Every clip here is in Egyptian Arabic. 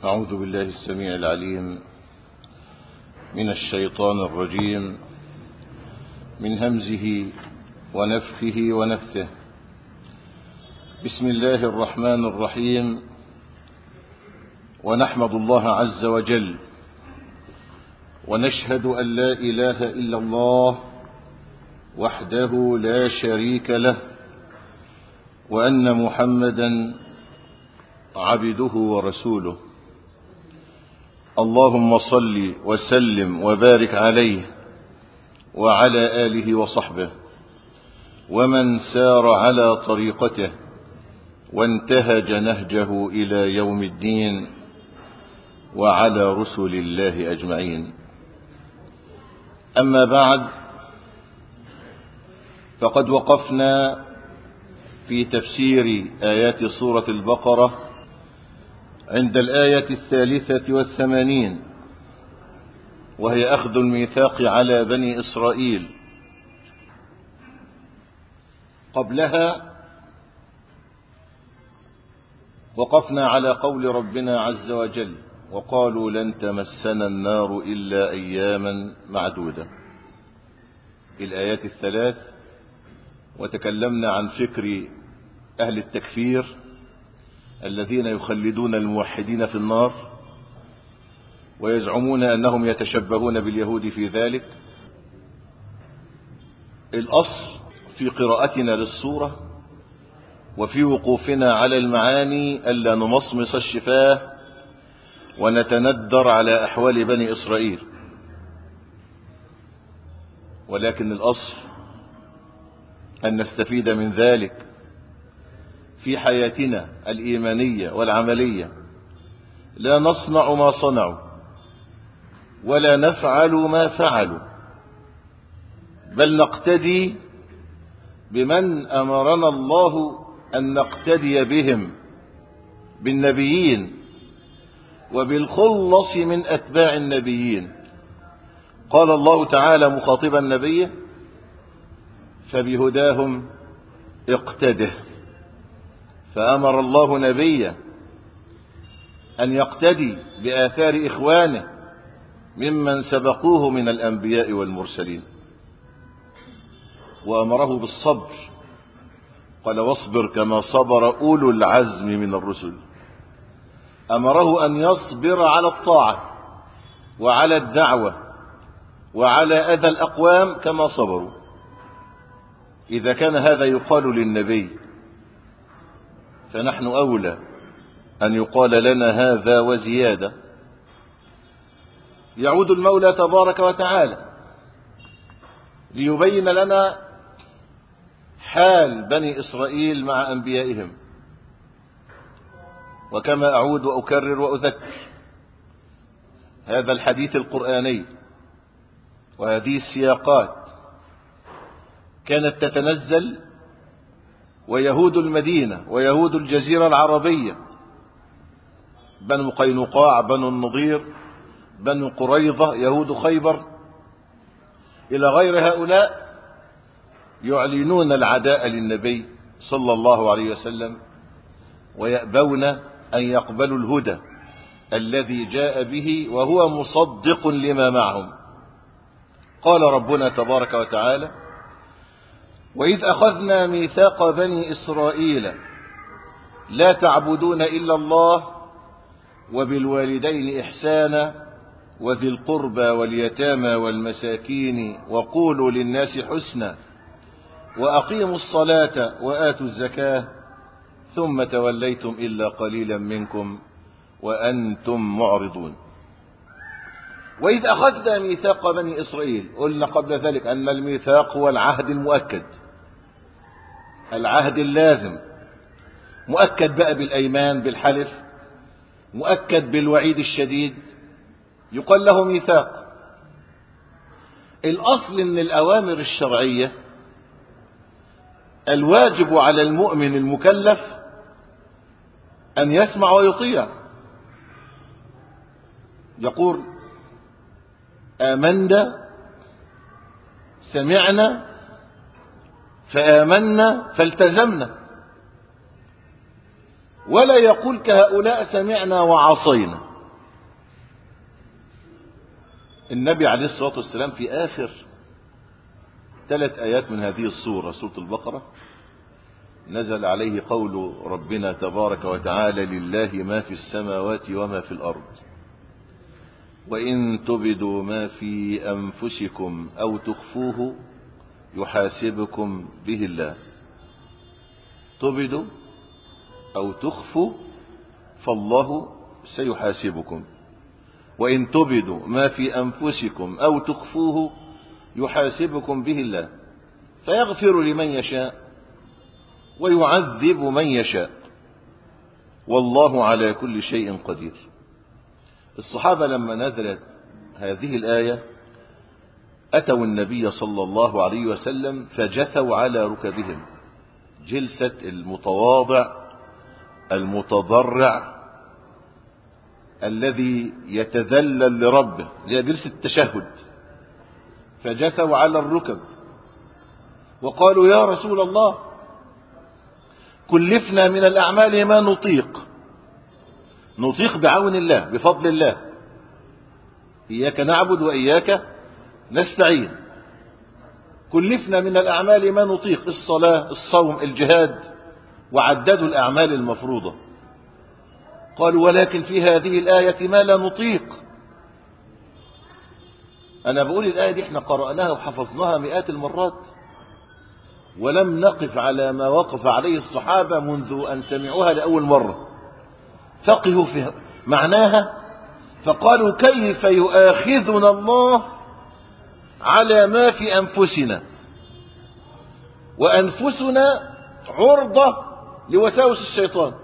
أعوذ بالله السميع العليم من الشيطان الرجيم من همزه ونفخه ونفثه بسم الله الرحمن الرحيم ونحمد الله عز وجل ونشهد أن لا إله إلا الله وحده لا شريك له وأن محمدا عبده ورسوله اللهم صل وسلم وبارك عليه وعلى آله وصحبه ومن سار على طريقته وانتهج نهجه إلى يوم الدين وعلى رسل الله أجمعين أما بعد فقد وقفنا في تفسير آيات سورة البقرة عند الآية الثالثة والثمانين وهي أخذ الميثاق على بني إسرائيل قبلها وقفنا على قول ربنا عز وجل وقالوا لن تمسنا النار إلا أياما معدودة الآيات الثلاث وتكلمنا عن فكر أهل التكفير الذين يخلدون الموحدين في النار ويزعمون أنهم يتشبهون باليهود في ذلك الأصل في قراءتنا للصورة وفي وقوفنا على المعاني ألا نمصمص الشفاه ونتندر على أحوال بني إسرائيل ولكن الأصل أن نستفيد من ذلك في حياتنا الإيمانية والعملية لا نصنع ما صنعوا ولا نفعل ما فعلوا بل نقتدي بمن أمرنا الله أن نقتدي بهم بالنبيين وبالخلص من أتباع النبيين قال الله تعالى مخاطبا نبيه فبهداهم اقتده فأمر الله نبيه أن يقتدي بآثار إخوانه ممن سبقوه من الأنبياء والمرسلين وأمره بالصبر قال واصبر كما صبر أولو العزم من الرسل أمره أن يصبر على الطاعة وعلى الدعوة وعلى أذى الأقوام كما صبروا إذا كان هذا يقال للنبي فنحن أولى أن يقال لنا هذا وزيادة يعود المولى تبارك وتعالى ليبين لنا حال بني إسرائيل مع أنبيائهم وكما أعود وأكرر وأذكر هذا الحديث القرآني وهذه السياقات كانت تتنزل ويهود المدينة ويهود الجزيرة العربية بنو قينقاع بنو النضير بنو قريظة يهود خيبر إلى غير هؤلاء يعلنون العداء للنبي صلى الله عليه وسلم ويأبون أن يقبلوا الهدى الذي جاء به وهو مصدق لما معهم قال ربنا تبارك وتعالى وإذ أخذنا ميثاق بني إسرائيل لا تعبدون إلا الله وبالوالدين إحسانا وذي القربى واليتامى والمساكين وقولوا للناس حسنا وأقيموا الصلاة وآتوا الزكاة ثم توليتم إلا قليلا منكم وأنتم معرضون وإذ أخذنا ميثاق بني إسرائيل قلنا قبل ذلك أن الميثاق هو العهد المؤكد العهد اللازم مؤكد بقى بالأيمان بالحلف مؤكد بالوعيد الشديد يقال له ميثاق الأصل أن الأوامر الشرعية الواجب على المؤمن المكلف أن يسمع ويطيع يقول آمنا سمعنا فآمنا فالتزمنا ولا يقول كهؤلاء سمعنا وعصينا النبي عليه الصلاة والسلام في آخر ثلاث آيات من هذه السورة سورة البقرة نزل عليه قول ربنا تبارك وتعالى لله ما في السماوات وما في الأرض وإن تبدوا ما في أنفسكم أو تخفوه يحاسبكم به الله تبدوا أو تخفوا فالله سيحاسبكم وإن تبدوا ما في أنفسكم أو تخفوه يحاسبكم به الله فيغفر لمن يشاء ويعذب من يشاء والله على كل شيء قدير الصحابة لما نزلت هذه الآية أتوا النبي صلى الله عليه وسلم فجثوا على ركبهم جلسة المتواضع المتضرع الذي يتذلل لربه هي جلسة التشهد فجثوا على الركب وقالوا يا رسول الله كلفنا من الأعمال ما نطيق نطيق بعون الله بفضل الله إياك نعبد وإياك نستعين كلفنا من الأعمال ما نطيق الصلاة الصوم الجهاد وعددوا الأعمال المفروضة قالوا ولكن في هذه الآية ما لا نطيق أنا بقول الآية دي احنا قرأناها وحفظناها مئات المرات ولم نقف على ما وقف عليه الصحابة منذ أن سمعوها لأول مرة فقهوا في معناها فقالوا كيف يؤاخذنا الله على ما في أنفسنا وأنفسنا عرضة لوساوس الشيطان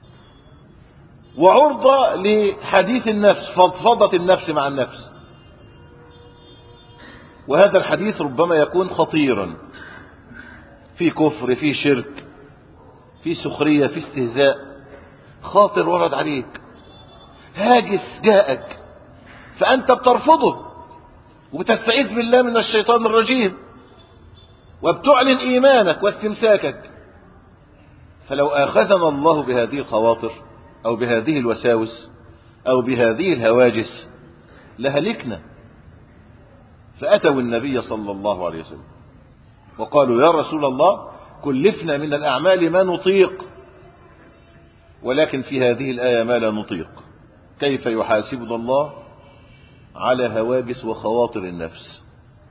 وعرضة لحديث النفس فضفضة النفس مع النفس وهذا الحديث ربما يكون خطيرا في كفر في شرك في سخرية في استهزاء خاطر ورد عليك هاجس جاءك فأنت بترفضه وبتستعيذ بالله من الشيطان الرجيم وبتعلن إيمانك واستمساكك فلو آخذنا الله بهذه الخواطر أو بهذه الوساوس أو بهذه الهواجس لهلكنا فأتوا النبي صلى الله عليه وسلم وقالوا يا رسول الله كلفنا من الأعمال ما نطيق ولكن في هذه الآية ما لا نطيق كيف يحاسبنا الله على هواجس وخواطر النفس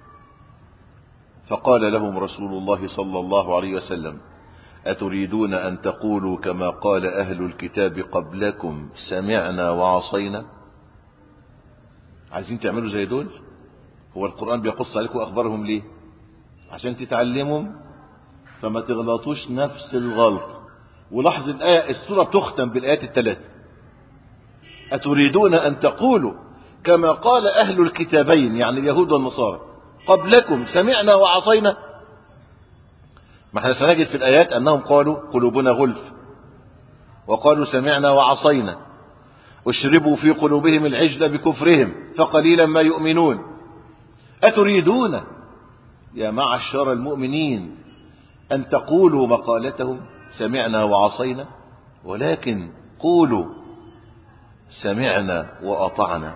فقال لهم رسول الله صلى الله عليه وسلم أتريدون أن تقولوا كما قال أهل الكتاب قبلكم سمعنا وعصينا عايزين تعملوا زي دول هو القرآن بيقص عليكم أخبارهم ليه عشان تتعلمهم فما تغلطوش نفس الغلط ولاحظ الآية السورة تختم بالآيات الثلاثة أتريدون أن تقولوا كما قال أهل الكتابين يعني اليهود والنصارى قبلكم سمعنا وعصينا ما احنا سنجد في الآيات أنهم قالوا قلوبنا غلف وقالوا سمعنا وعصينا اشربوا في قلوبهم العجل بكفرهم فقليلا ما يؤمنون أتريدون يا معشر المؤمنين أن تقولوا مقالتهم سمعنا وعصينا ولكن قولوا سمعنا وأطعنا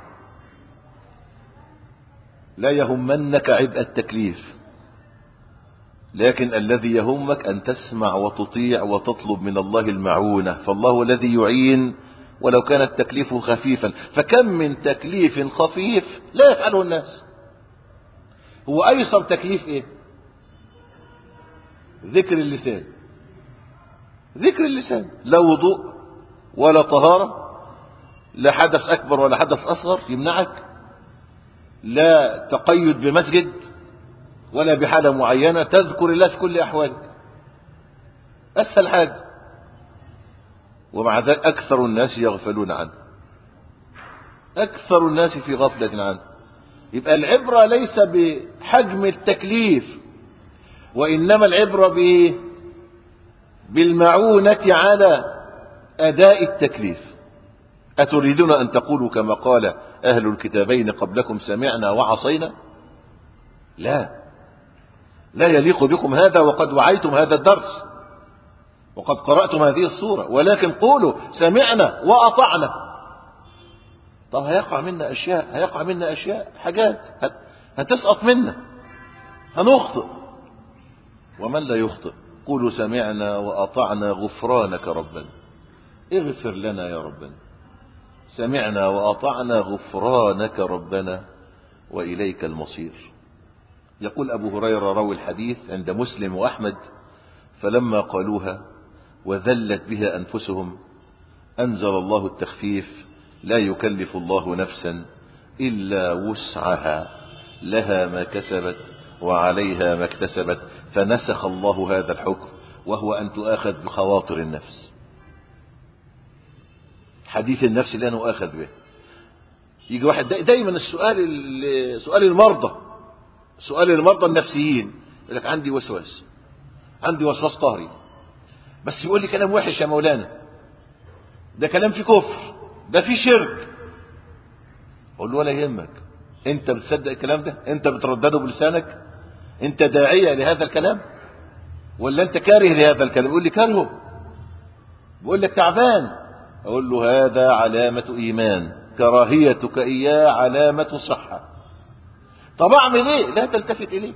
لا يهمنك عبء التكليف لكن الذي يهمك أن تسمع وتطيع وتطلب من الله المعونة فالله الذي يعين ولو كان التكليف خفيفا فكم من تكليف خفيف لا يفعله الناس هو أيسر تكليف إيه ذكر اللسان ذكر اللسان لا وضوء ولا طهارة لا حدث أكبر ولا حدث أصغر يمنعك لا تقيد بمسجد ولا بحالة معينة تذكر الله في كل أحوالك أسهل حاجة ومع ذلك أكثر الناس يغفلون عنه أكثر الناس في غفلة عنه يبقى العبرة ليس بحجم التكليف وإنما العبرة ب بالمعونة على أداء التكليف أتريدون أن تقولوا كما قال أهل الكتابين قبلكم سمعنا وعصينا لا لا يليق بكم هذا وقد وعيتم هذا الدرس وقد قرأتم هذه الصورة ولكن قولوا سمعنا وأطعنا طب هيقع منا أشياء هيقع منا أشياء حاجات هت... هتسقط منا هنخطئ ومن لا يخطئ قولوا سمعنا وأطعنا غفرانك ربنا اغفر لنا يا ربنا سمعنا وأطعنا غفرانك ربنا وإليك المصير يقول أبو هريرة روي الحديث عند مسلم وأحمد فلما قالوها وذلت بها أنفسهم أنزل الله التخفيف لا يكلف الله نفسا إلا وسعها لها ما كسبت وعليها ما اكتسبت فنسخ الله هذا الحكم وهو أن تؤاخذ بخواطر النفس حديث النفس لا نؤاخذ به يجي واحد دايما السؤال سؤال المرضى سؤال المرضى النفسيين يقول لك عندي وسواس عندي وسواس قهري بس يقول لي كلام وحش يا مولانا ده كلام في كفر ده في شرك اقول له ولا يهمك انت بتصدق الكلام ده انت بتردده بلسانك انت داعية لهذا الكلام ولا انت كاره لهذا الكلام يقول لي كارهه بقول لك تعبان اقول له هذا علامة ايمان كراهيتك اياه علامة صحة طب اعمل ايه لا تلتفت اليه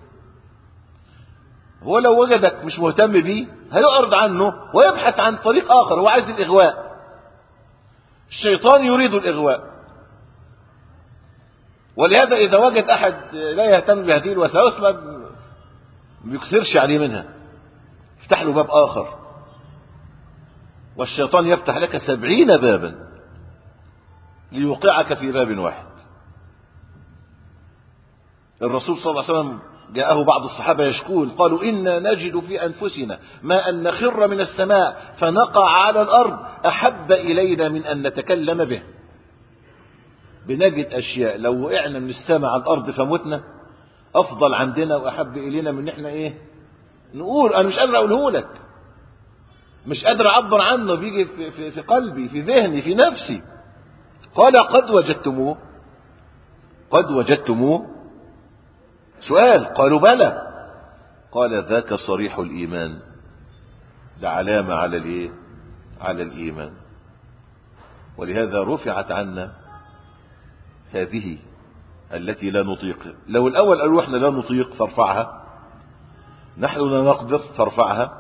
هو لو وجدك مش مهتم بيه هيعرض عنه ويبحث عن طريق اخر هو عايز الاغواء الشيطان يريد الاغواء ولهذا اذا وجد احد لا يهتم بهذه الوساوس ما بيكثرش عليه منها افتح له باب اخر والشيطان يفتح لك سبعين بابا ليوقعك في باب واحد الرسول صلى الله عليه وسلم جاءه بعض الصحابة يشكون قالوا إنا نجد في أنفسنا ما أن نخر من السماء فنقع على الأرض أحب إلينا من أن نتكلم به بنجد أشياء لو وقعنا من السماء على الأرض فمتنا أفضل عندنا وأحب إلينا من إحنا إيه نقول أنا مش قادر أقوله لك مش قادر أعبر عنه بيجي في, في, في قلبي في ذهني في نفسي قال قد وجدتموه قد وجدتموه سؤال قالوا بلى قال ذاك صريح الإيمان ده علامة على الإيه على الإيمان ولهذا رفعت عنا هذه التي لا نطيق لو الأول قالوا احنا لا نطيق فارفعها نحن لا نقدر فارفعها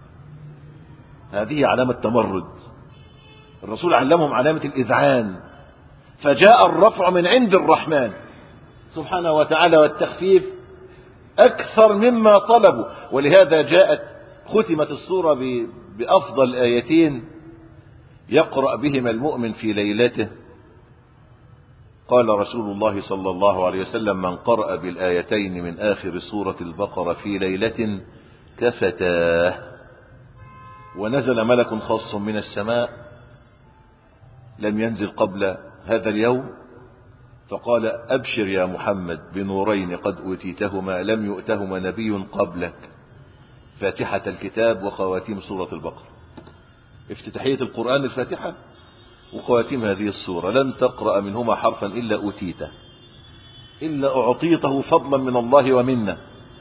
هذه علامة تمرد الرسول علمهم علامة الإذعان فجاء الرفع من عند الرحمن سبحانه وتعالى والتخفيف أكثر مما طلبوا ولهذا جاءت ختمت الصورة بأفضل آيتين يقرأ بهما المؤمن في ليلته قال رسول الله صلى الله عليه وسلم من قرأ بالآيتين من آخر سورة البقرة في ليلة كفتاه ونزل ملك خاص من السماء لم ينزل قبل هذا اليوم فقال أبشر يا محمد بنورين قد أوتيتهما لم يؤتهما نبي قبلك فاتحة الكتاب وخواتيم سورة البقرة افتتاحية القرآن الفاتحة وخواتيم هذه السورة لن تقرأ منهما حرفا إلا أوتيته إلا أعطيته فضلا من الله ومنا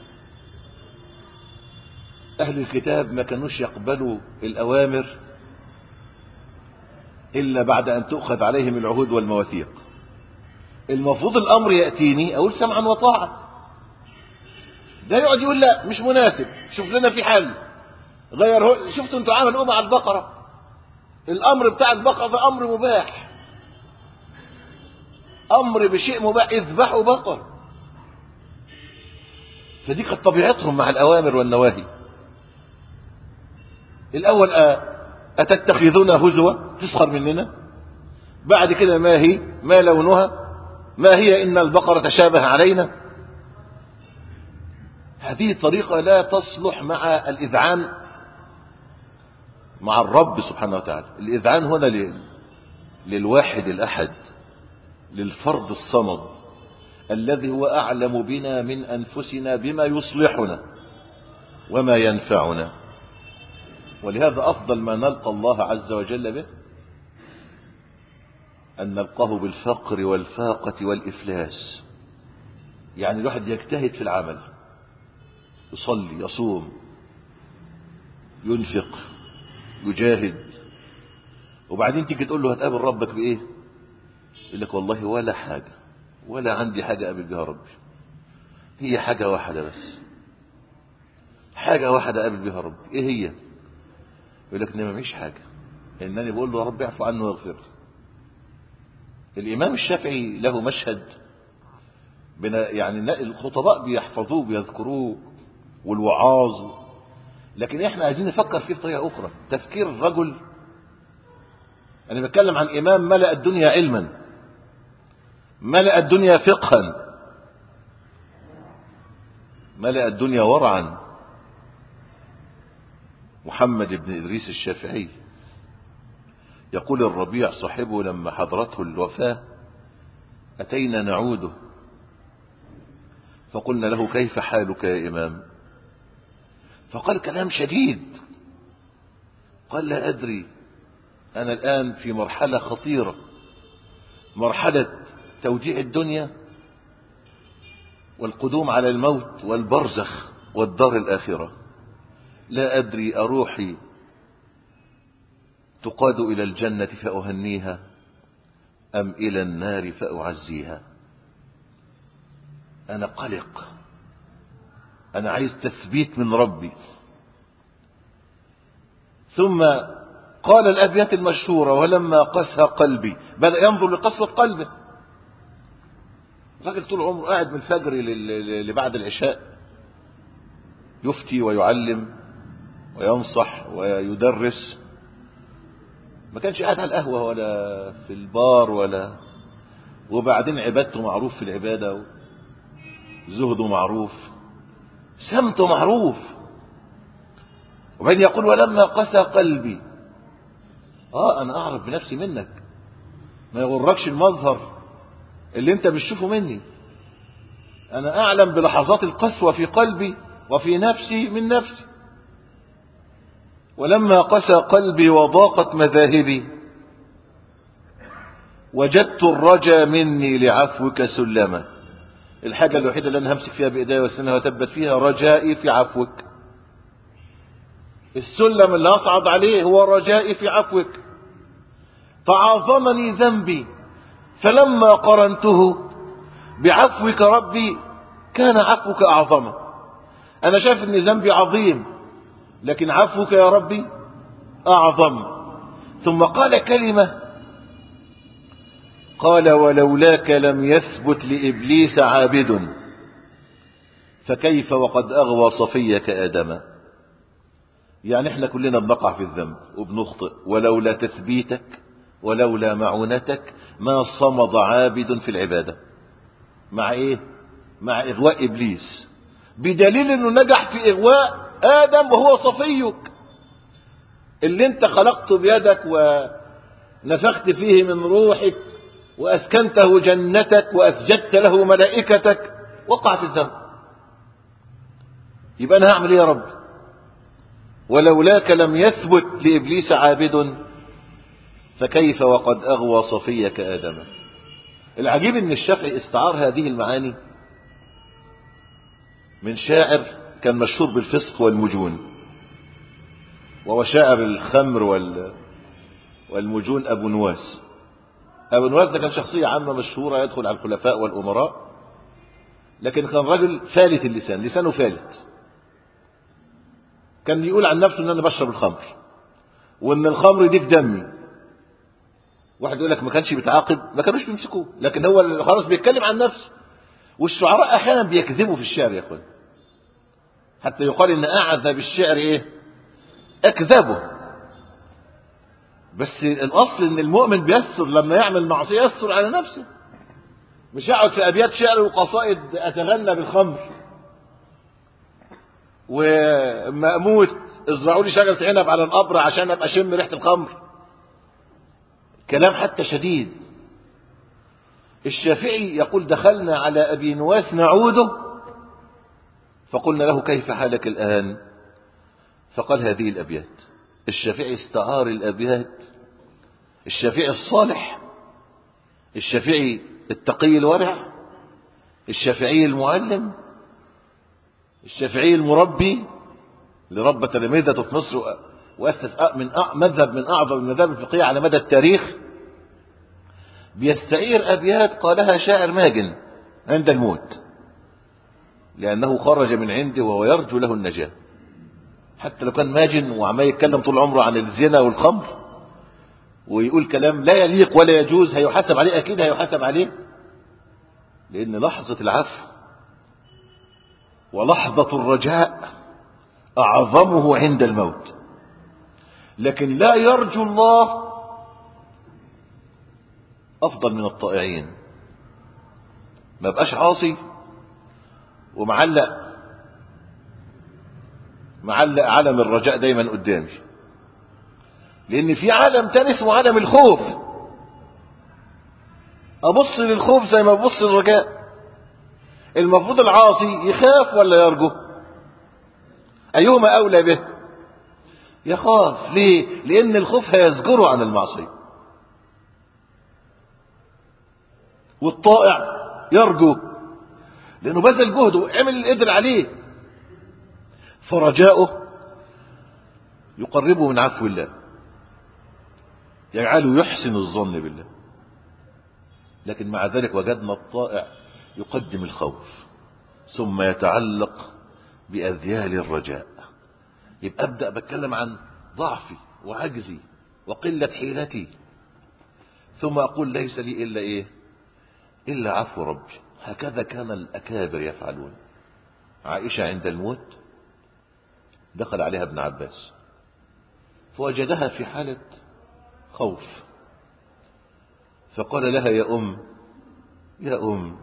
أهل الكتاب ما كانوش يقبلوا الأوامر إلا بعد أن تؤخذ عليهم العهود والمواثيق المفروض الأمر يأتيني أقول سمعا وطاعة ده يقعد يقول لا مش مناسب شوف لنا في حل غير شفتوا انتوا عملوا مع البقرة الأمر بتاع البقرة ده أمر مباح أمر بشيء مباح اذبحوا بقر فدي كانت طبيعتهم مع الأوامر والنواهي الأول أتتخذون هزوة تسخر مننا بعد كده ما هي ما لونها ما هي إن البقرة تشابه علينا هذه طريقة لا تصلح مع الإذعان مع الرب سبحانه وتعالى الإذعان هنا للواحد الأحد للفرد الصمد الذي هو أعلم بنا من أنفسنا بما يصلحنا وما ينفعنا ولهذا أفضل ما نلقى الله عز وجل به أن نلقاه بالفقر والفاقة والإفلاس يعني الواحد يجتهد في العمل يصلي يصوم ينفق يجاهد وبعدين تيجي تقول له هتقابل ربك بإيه يقول لك والله ولا حاجة ولا عندي حاجة قابل بها ربي هي حاجة واحدة بس حاجة واحدة قابل بها ربي ايه هي يقول لك انما مش حاجة انني بقول له يا رب اعفو عنه واغفر له الامام الشافعي له مشهد بنا يعني الخطباء بيحفظوه بيذكروه والوعاظ لكن احنا عايزين نفكر فيه بطريقة اخرى تفكير الرجل انا بتكلم عن امام ملأ الدنيا علما ملأ الدنيا فقها ملأ الدنيا ورعا محمد بن إدريس الشافعي يقول الربيع صاحبه لما حضرته الوفاة أتينا نعوده فقلنا له كيف حالك يا إمام فقال كلام شديد قال لا أدري أنا الآن في مرحلة خطيرة مرحلة توديع الدنيا والقدوم على الموت والبرزخ والدار الآخرة لا أدري أروحي تقاد إلى الجنة فأهنيها أم إلى النار فأعزيها أنا قلق أنا عايز تثبيت من ربي ثم قال الأبيات المشهورة ولما قسى قلبي بدأ ينظر لقسوة قلبه الراجل طول عمره قاعد من الفجر لبعد العشاء يفتي ويعلم وينصح ويدرس ما كانش قاعد على القهوة ولا في البار ولا وبعدين عبادته معروف في العبادة زهده معروف سمته معروف وبعدين يقول ولما قسى قلبي اه انا اعرف بنفسي منك ما يغركش المظهر اللي انت بتشوفه مني انا اعلم بلحظات القسوة في قلبي وفي نفسي من نفسي ولما قسى قلبي وضاقت مذاهبي وجدت الرجا مني لعفوك سلما الحاجة الوحيدة اللي أنا همسك فيها بإيدي والسنة وتبت فيها رجائي في عفوك السلم اللي أصعد عليه هو رجائي في عفوك فعظمني ذنبي فلما قرنته بعفوك ربي كان عفوك أعظم أنا شايف أن ذنبي عظيم لكن عفوك يا ربي أعظم ثم قال كلمة قال ولولاك لم يثبت لإبليس عابد فكيف وقد أغوى صفيك آدم يعني احنا كلنا بنقع في الذنب وبنخطئ ولولا تثبيتك ولولا معونتك ما صمد عابد في العبادة مع ايه مع اغواء ابليس بدليل انه نجح في اغواء ادم وهو صفيك اللي انت خلقته بيدك ونفخت فيه من روحك واسكنته جنتك واسجدت له ملائكتك وقع في الذنب يبقى انا هعمل ايه يا رب ولولاك لم يثبت لابليس عابد فكيف وقد اغوى صفيك ادم العجيب ان الشافعي استعار هذه المعاني من شاعر كان مشهور بالفسق والمجون وهو شاعر الخمر وال والمجون ابو نواس ابو نواس ده كان شخصية عامة مشهورة يدخل على الخلفاء والامراء لكن كان رجل فالت اللسان لسانه فالت كان يقول عن نفسه ان انا بشرب الخمر وان الخمر دي في دمي واحد يقول لك ما كانش بيتعاقب ما كانوش بيمسكوه لكن هو خلاص بيتكلم عن نفسه والشعراء احيانا بيكذبوا في الشعر يا اخوان حتى يقال ان اعذب الشعر ايه اكذبه بس الاصل ان المؤمن بيستر لما يعمل معصيه يستر على نفسه مش يقعد في ابيات شعر وقصائد اتغنى بالخمر وما اموت ازرعوا لي شجره عنب على القبر عشان ابقى اشم ريحه الخمر كلام حتى شديد الشافعي يقول دخلنا على ابي نواس نعوده فقلنا له كيف حالك الان فقال هذه الابيات الشافعي استعار الابيات الشافعي الصالح الشافعي التقي الورع الشافعي المعلم الشافعي المربي اللي ربى تلامذته في مصر واسس من مذهب من اعظم المذاهب الفقهيه على مدى التاريخ بيستعير أبيات قالها شاعر ماجن عند الموت لأنه خرج من عنده وهو يرجو له النجاة حتى لو كان ماجن وعمال يتكلم طول عمره عن الزنا والخمر ويقول كلام لا يليق ولا يجوز هيحاسب عليه أكيد هيحاسب عليه لأن لحظة العفو ولحظة الرجاء أعظمه عند الموت لكن لا يرجو الله أفضل من الطائعين ما بقاش عاصي ومعلق معلق علم الرجاء دايما قدامي لأن في عالم تاني اسمه عالم الخوف أبص للخوف زي ما ببص للرجاء المفروض العاصي يخاف ولا يرجو أيهما أولى به يخاف ليه لأن الخوف هيزجره عن المعصية والطائع يرجو لأنه بذل جهده وعمل اللي قدر عليه فرجاؤه يقربه من عفو الله يجعله يحسن الظن بالله لكن مع ذلك وجدنا الطائع يقدم الخوف ثم يتعلق بأذيال الرجاء يبقى أبدأ بتكلم عن ضعفي وعجزي وقلة حيلتي ثم أقول ليس لي إلا إيه إلا عفو ربي هكذا كان الأكابر يفعلون عائشة عند الموت دخل عليها ابن عباس فوجدها في حالة خوف فقال لها يا أم يا أم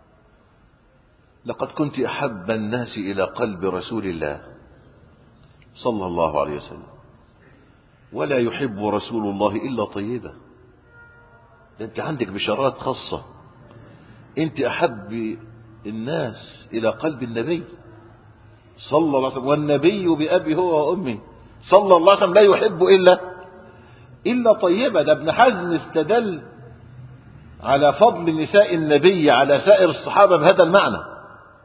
لقد كنت أحب الناس إلى قلب رسول الله صلى الله عليه وسلم ولا يحب رسول الله إلا طيبة أنت عندك بشارات خاصة أنت أحب الناس إلى قلب النبي صلى الله عليه وسلم والنبي بأبي هو وأمي صلى الله عليه وسلم لا يحب إلا إلا طيبة ده ابن حزم استدل على فضل نساء النبي على سائر الصحابة بهذا المعنى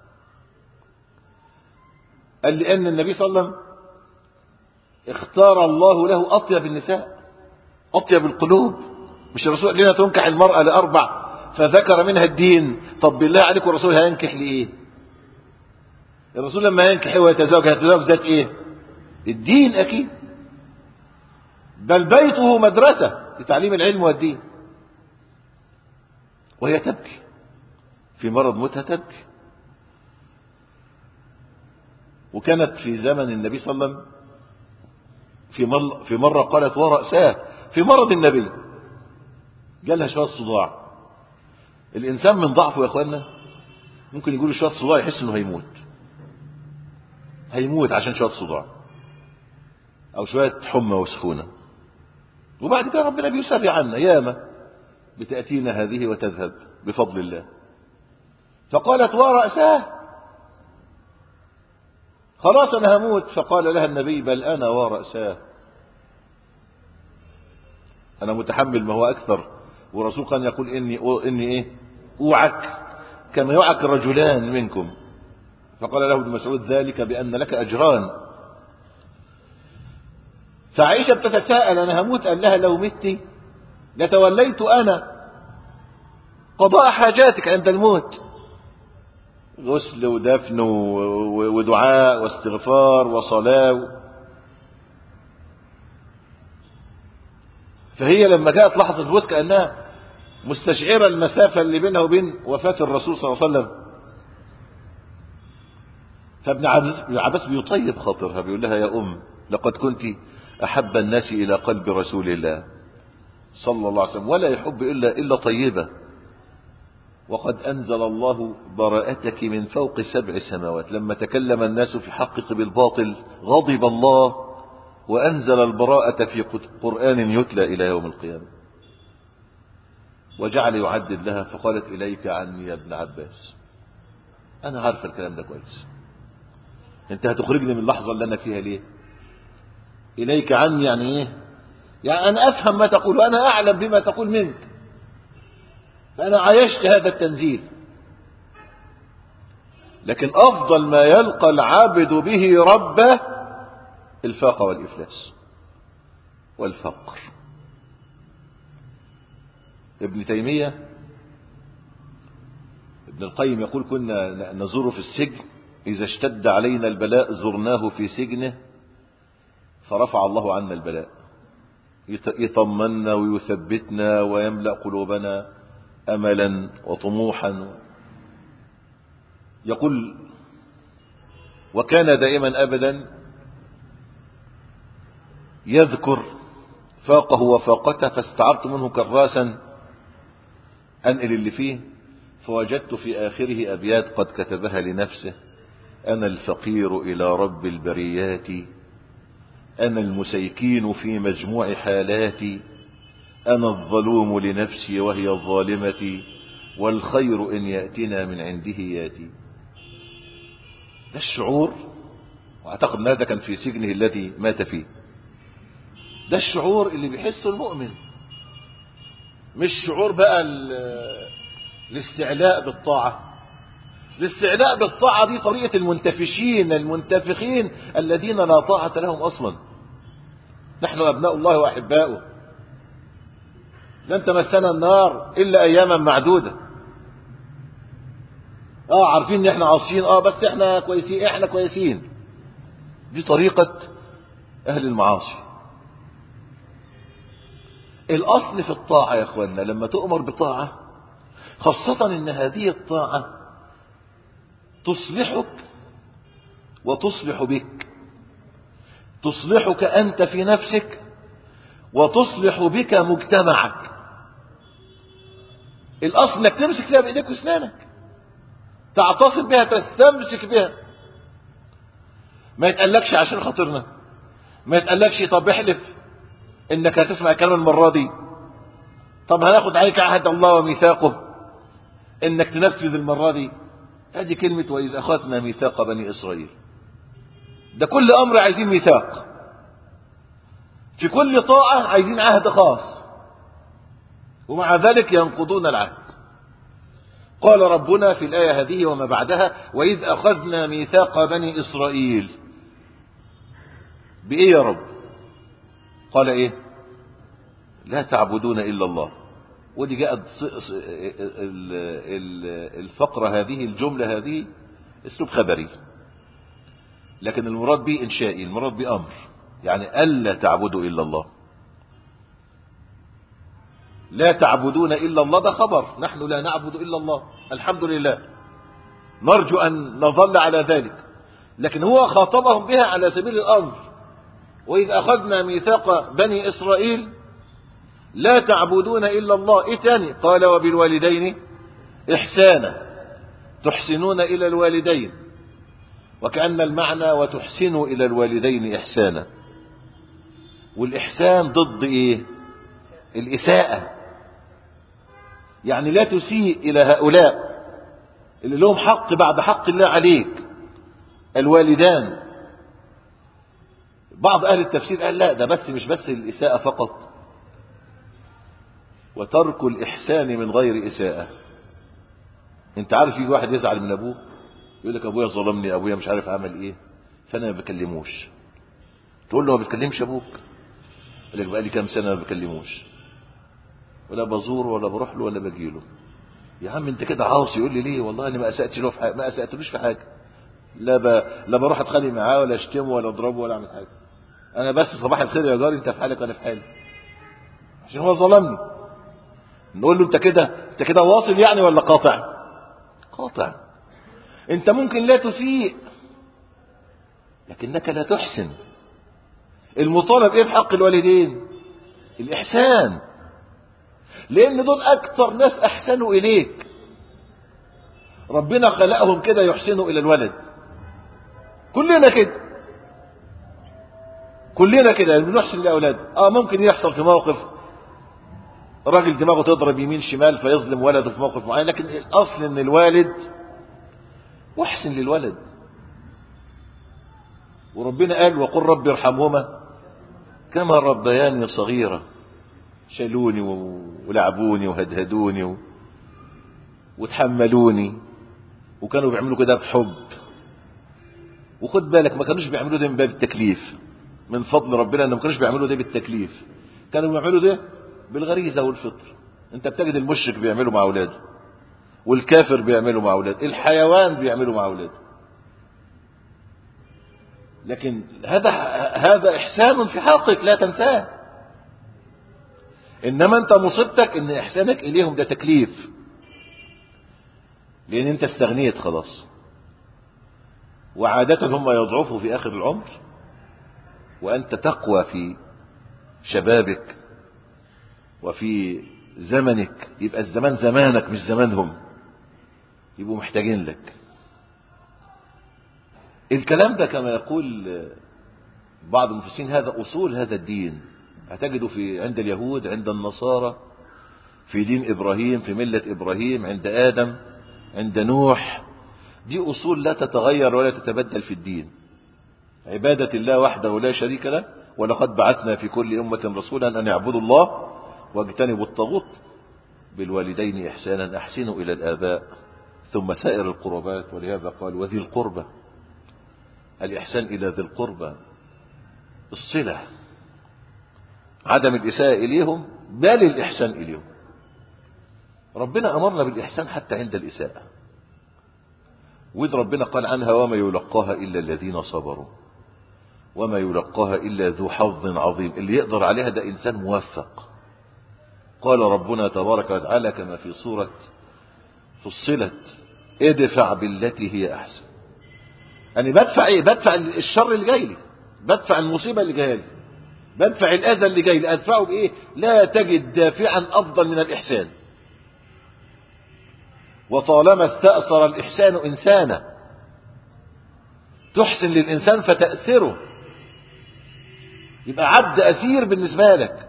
قال لأن النبي صلى الله عليه وسلم اختار الله له أطيب النساء أطيب القلوب مش الرسول قال لنا تنكح المرأة لأربع فذكر منها الدين طب بالله عليكم الرسول هينكح لإيه الرسول لما ينكح ويتزوج هيتزوج ذات إيه الدين أكيد بل بيته مدرسة لتعليم العلم والدين وهي تبكي في مرض موتها تبكي وكانت في زمن النبي صلى الله عليه وسلم في مرة, في مرة قالت ورأساه في مرض النبي جالها شوية صداع الإنسان من ضعفه يا أخوانا ممكن يقول شوية صداع يحس إنه هيموت هيموت عشان شوية صداع أو شوية حمى وسخونة وبعد كده ربنا بيسري عنا ياما بتأتينا هذه وتذهب بفضل الله فقالت ورأساه خلاص أنا هموت فقال لها النبي بل أنا ورأساه أنا متحمل ما هو أكثر والرسول كان يقول إني, إني إيه أوعك كما يوعك الرجلان منكم فقال له ابن مسعود ذلك بأن لك أجران فعائشة بتتساءل أنا هموت قال لها لو مت لتوليت أنا قضاء حاجاتك عند الموت غسل ودفن ودعاء واستغفار وصلاة فهي لما جاءت لحظة الموت كأنها مستشعرة المسافة اللي بينها وبين وفاة الرسول صلى الله عليه وسلم فابن عباس بيطيب خاطرها بيقول لها يا أم لقد كنت أحب الناس إلى قلب رسول الله صلى الله عليه وسلم ولا يحب إلا, إلا طيبة وقد أنزل الله براءتك من فوق سبع سماوات لما تكلم الناس في حقك بالباطل غضب الله وأنزل البراءة في قرآن يتلى إلى يوم القيامة وجعل يعدد لها فقالت إليك عني يا ابن عباس أنا عارف الكلام ده كويس أنت هتخرجني من اللحظة اللي أنا فيها ليه إليك عني يعني إيه يعني أنا أفهم ما تقول وأنا أعلم بما تقول منك فأنا عايشت هذا التنزيل لكن أفضل ما يلقى العابد به ربه الفاقة والإفلاس والفقر ابن تيمية ابن القيم يقول كنا نزور في السجن إذا اشتد علينا البلاء زرناه في سجنه فرفع الله عنا البلاء يطمنا ويثبتنا ويملأ قلوبنا أملا وطموحا يقول وكان دائما أبدا يذكر فاقه وفاقته فاستعرت منه كراسا أنقل اللي فيه فوجدت في آخره أبيات قد كتبها لنفسه أنا الفقير إلى رب البريات أنا المسيكين في مجموع حالاتي أنا الظلوم لنفسي وهي الظالمة والخير إن يأتنا من عنده ياتي ده الشعور واعتقد ان هذا كان في سجنه الذي مات فيه ده الشعور اللي بيحسه المؤمن مش شعور بقى الاستعلاء بالطاعة الاستعلاء بالطاعة دي طريقة المنتفشين المنتفخين الذين لا طاعة لهم أصلا نحن أبناء الله وأحباؤه لن تمسنا النار إلا أياما معدودة اه عارفين ان احنا عاصيين اه بس احنا كويسين احنا كويسين دي طريقة اهل المعاصي الاصل في الطاعة يا اخوانا لما تؤمر بطاعة خاصة ان هذه الطاعة تصلحك وتصلح بك تصلحك انت في نفسك وتصلح بك مجتمعك الاصل انك تمسك فيها بايديك واسنانك تعتصم بها تستمسك بها ما يتقلكش عشان خاطرنا ما يتقلكش طب احلف انك هتسمع الكلام المرة دي طب هناخد عليك عهد الله وميثاقه انك تنفذ المرة دي ادي كلمة واذا اخذنا ميثاق بني اسرائيل ده كل امر عايزين ميثاق في كل طاعة عايزين عهد خاص ومع ذلك ينقضون العهد قال ربنا في الآية هذه وما بعدها وإذ أخذنا ميثاق بني إسرائيل بإيه يا رب قال إيه لا تعبدون إلا الله ودي جاءت الفقرة هذه الجملة هذه اسلوب خبري لكن المراد به إنشائي المراد به أمر يعني ألا تعبدوا إلا الله لا تعبدون إلا الله ده خبر نحن لا نعبد إلا الله الحمد لله نرجو أن نظل على ذلك لكن هو خاطبهم بها على سبيل الأمر وإذ أخذنا ميثاق بني إسرائيل لا تعبدون إلا الله إيه تاني قال وبالوالدين إحسانا تحسنون إلى الوالدين وكأن المعنى وتحسنوا إلى الوالدين إحسانا والإحسان ضد إيه الإساءة يعني لا تسيء إلى هؤلاء اللي لهم حق بعد حق الله عليك الوالدان بعض أهل التفسير قال لا ده بس مش بس الإساءة فقط وترك الإحسان من غير إساءة انت عارف يجي واحد يزعل من أبوه يقول لك أبويا ظلمني أبويا مش عارف عمل إيه فأنا ما بكلموش تقول له ما بتكلمش أبوك يقول لك بقى لي كام سنة ما بكلموش ولا بزوره ولا بروح له ولا باجي له يا عم انت كده عاصي يقول لي ليه والله انا ما اساتش له في حاجه ما اساتلوش في حاجه لا ب... لا بروح اتخانق معاه ولا اشتمه ولا اضربه ولا اعمل حاجه انا بس صباح الخير يا جاري انت في حالك وانا في حالي عشان هو ظلمني نقول له انت كده انت كده واصل يعني ولا قاطع قاطع انت ممكن لا تسيء لكنك لا تحسن المطالب ايه في حق الوالدين الاحسان لان دول اكتر ناس احسنوا اليك ربنا خلقهم كده يحسنوا الى الولد كلنا كده كلنا كده بنحسن لاولاد اه ممكن يحصل في موقف راجل دماغه تضرب يمين شمال فيظلم ولده في موقف معين لكن الاصل ان الوالد محسن للولد وربنا قال وقل رب ارحمهما كما ربياني صغيرة شالوني ولعبوني وهدهدوني و... وتحملوني وكانوا بيعملوا كده بحب وخد بالك ما كانوش بيعملوا ده من باب التكليف من فضل ربنا انهم ما كانوش بيعملوا ده بالتكليف كانوا بيعملوا ده بالغريزة والفطر انت بتجد المشرك بيعمله مع اولاده والكافر بيعمله مع اولاده الحيوان بيعمله مع اولاده لكن هذا هذا احسان في حقك لا تنساه انما انت مصيبتك ان احسانك اليهم ده تكليف لان انت استغنيت خلاص وعادة هم يضعفوا في اخر العمر وانت تقوى في شبابك وفي زمنك يبقى الزمان زمانك مش زمانهم يبقوا محتاجين لك الكلام ده كما يقول بعض المفسرين هذا أصول هذا الدين هتجده في عند اليهود عند النصارى في دين إبراهيم في ملة إبراهيم عند آدم عند نوح دي أصول لا تتغير ولا تتبدل في الدين عبادة الله وحده لا شريك له ولقد بعثنا في كل أمة رسولا أن يعبدوا الله واجتنبوا الطاغوت بالوالدين إحسانا أحسنوا إلى الآباء ثم سائر القربات ولهذا قال وذي القربة الإحسان إلى ذي القربى الصلة عدم الإساءة إليهم بل الإحسان إليهم ربنا أمرنا بالإحسان حتى عند الإساءة وإذ ربنا قال عنها وما يلقاها إلا الذين صبروا وما يلقاها إلا ذو حظ عظيم اللي يقدر عليها ده إنسان موفق قال ربنا تبارك وتعالى كما في سورة فصلت ادفع بالتي هي أحسن أنا بدفع إيه بدفع الشر اللي جاي لي بدفع المصيبة اللي جايه لي بدفع الأذى اللي جاي لي أدفعه بإيه لا تجد دافعا أفضل من الإحسان وطالما استأثر الإحسان إنسانا تحسن للإنسان فتأثره يبقى عبد أسير بالنسبة لك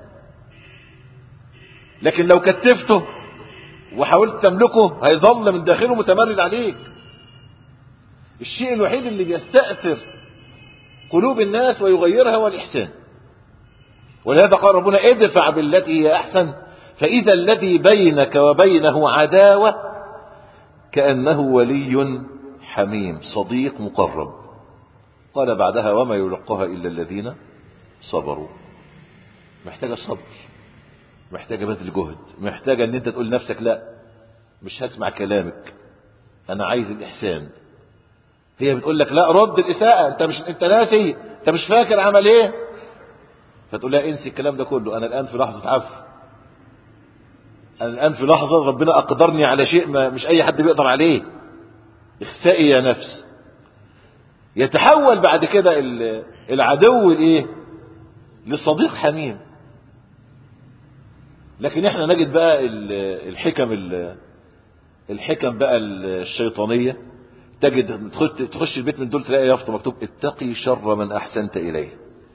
لكن لو كتفته وحاولت تملكه هيظل من داخله متمرد عليك الشيء الوحيد اللي بيستأثر قلوب الناس ويغيرها هو الإحسان ولهذا قال ربنا ادفع بالتي هي أحسن فإذا الذي بينك وبينه عداوة كأنه ولي حميم صديق مقرب قال بعدها وما يلقاها إلا الذين صبروا محتاجة صبر محتاجة بذل جهد محتاجة ان انت تقول نفسك لا مش هسمع كلامك انا عايز الاحسان هي بتقول لك لا رد الاساءة انت مش انت ناسي انت مش فاكر عمل ايه فتقول لها انسي الكلام ده كله انا الان في لحظة عفو انا الان في لحظة ربنا اقدرني على شيء ما مش اي حد بيقدر عليه اخسائي يا نفس يتحول بعد كده العدو الايه لصديق حميم لكن احنا نجد بقى الحكم الحكم بقى الشيطانية تجد تخش البيت من دول تلاقي يافطة مكتوب اتقي شر من احسنت اليه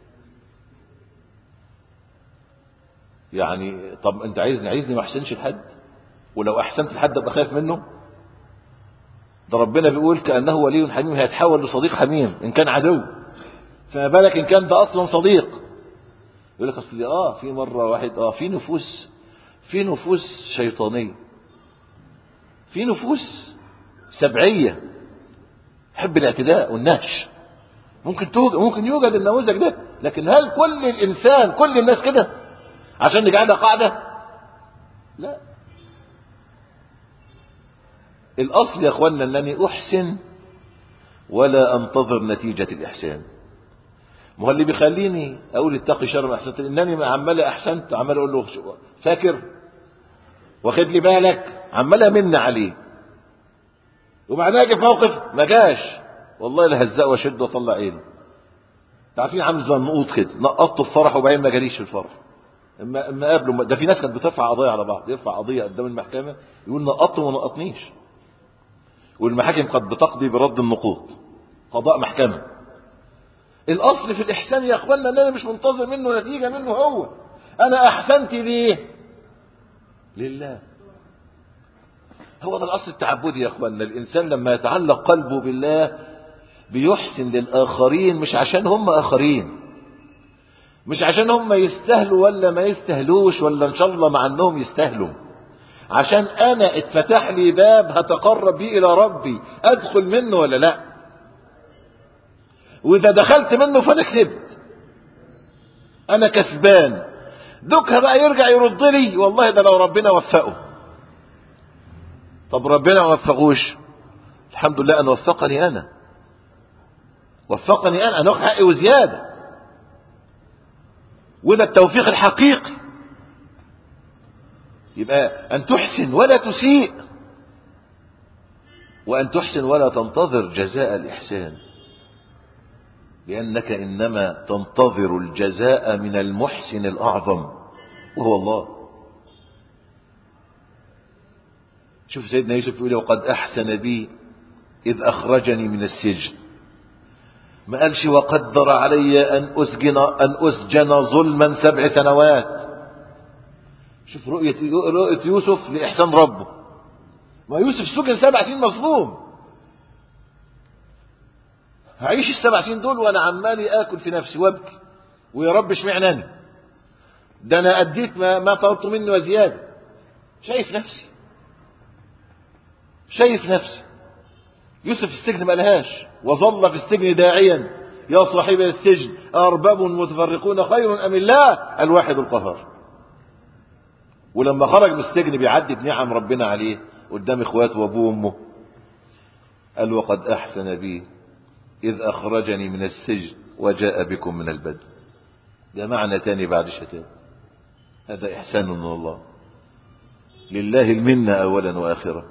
يعني طب انت عايزني عايزني ما احسنش لحد ولو احسنت لحد ابقى خايف منه ده ربنا بيقول كانه ولي حميم هيتحول لصديق حميم ان كان عدو فما بالك ان كان ده اصلا صديق يقول لك اصل اه في مره واحد اه في نفوس في نفوس شيطانيه في نفوس سبعيه حب الاعتداء والنهش ممكن توجد ممكن يوجد النموذج ده لكن هل كل الانسان كل الناس كده عشان نجعلها قاعده لا الاصل يا اخوانا انني احسن ولا انتظر نتيجه الاحسان ما هو اللي بيخليني اقول اتقي شر ما احسنت انني عمال احسنت عمال اقول له فاكر واخد لي بالك عمال امن عليه وبعدين اجي في موقف ما جاش والله لا هزقه واشد واطلع عينه عارفين عامل زي النقوط كده نقطته في فرح وبعدين ما جاليش في الفرح اما اما قابله ده في ناس كانت بترفع قضايا على بعض يرفع قضيه قدام المحكمه يقول نقطته وما نقطنيش والمحاكم قد بتقضي برد النقوط قضاء محكمه الاصل في الاحسان يا اخوانا ان انا مش منتظر منه نتيجه منه هو انا احسنت ليه لله هو ده الاصل التعبدي يا اخوانا الانسان لما يتعلق قلبه بالله بيحسن للاخرين مش عشان هم اخرين مش عشان هم يستاهلوا ولا ما يستاهلوش ولا ان شاء الله مع انهم يستاهلوا عشان انا اتفتح لي باب هتقرب بيه الى ربي ادخل منه ولا لا واذا دخلت منه فانا كسبت انا كسبان دوكها بقى يرجع يرد لي والله ده لو ربنا وفقه طب ربنا ما وفقوش الحمد لله ان وفقني انا وفقني انا انا حقي وزياده وده التوفيق الحقيقي يبقى ان تحسن ولا تسيء وان تحسن ولا تنتظر جزاء الاحسان لانك انما تنتظر الجزاء من المحسن الاعظم وهو الله شوف سيدنا يوسف يقول وقد احسن بي اذ اخرجني من السجن ما قالش وقدر علي ان اسجن ان اسجن ظلما سبع سنوات شوف رؤية رؤية يوسف لإحسان ربه ما يوسف سجن سبع سنين مظلوم هعيش السبع سنين دول وانا عمالي اكل في نفسي وابكي ويا رب اشمعناني ده انا اديت ما, ما طلبت مني وزياده شايف نفسي شايف نفسي يوسف في السجن ما لهاش وظل في السجن داعيا يا صاحبي السجن أرباب متفرقون خير أم الله الواحد القهار ولما خرج من السجن بيعدي بنعم ربنا عليه قدام اخواته وابوه وامه قال وقد احسن بي اذ اخرجني من السجن وجاء بكم من البدو ده معنى تاني بعد شتات هذا احسان من الله لله المنة اولا واخرة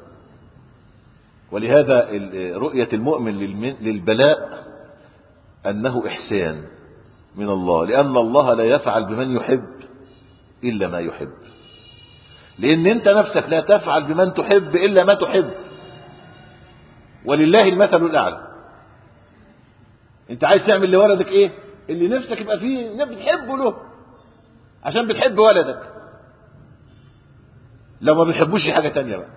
ولهذا رؤية المؤمن للبلاء انه احسان من الله لان الله لا يفعل بمن يحب الا ما يحب لان انت نفسك لا تفعل بمن تحب الا ما تحب ولله المثل الاعلى انت عايز تعمل لولدك ايه اللي نفسك يبقى فيه بتحبه له عشان بتحب ولدك لو ما بتحبوش حاجة تانية بقى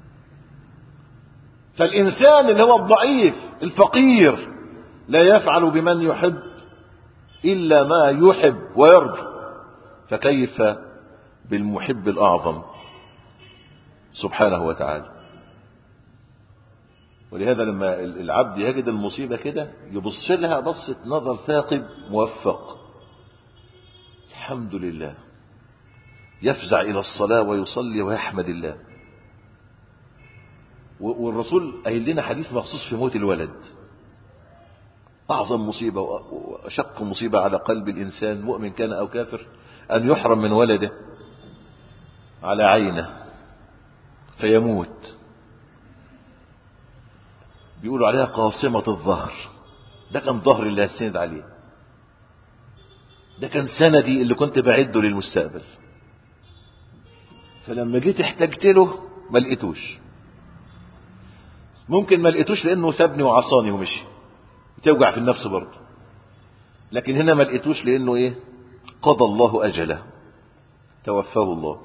فالإنسان اللي هو الضعيف الفقير لا يفعل بمن يحب إلا ما يحب ويرضى فكيف بالمحب الأعظم سبحانه وتعالى ولهذا لما العبد يجد المصيبة كده يبص لها بصة نظر ثاقب موفق الحمد لله يفزع إلى الصلاة ويصلي ويحمد الله والرسول قايل لنا حديث مخصوص في موت الولد أعظم مصيبة وأشق مصيبة على قلب الإنسان مؤمن كان أو كافر أن يحرم من ولده على عينه فيموت بيقولوا عليها قاصمة الظهر ده كان ظهر اللي هستند عليه ده كان سندي اللي كنت بعده للمستقبل فلما جيت احتجت له ما لقيتوش ممكن ما لقيتوش لانه سابني وعصاني ومشي بتوجع في النفس برضه لكن هنا ما لقيتوش لانه ايه قضى الله اجله توفاه الله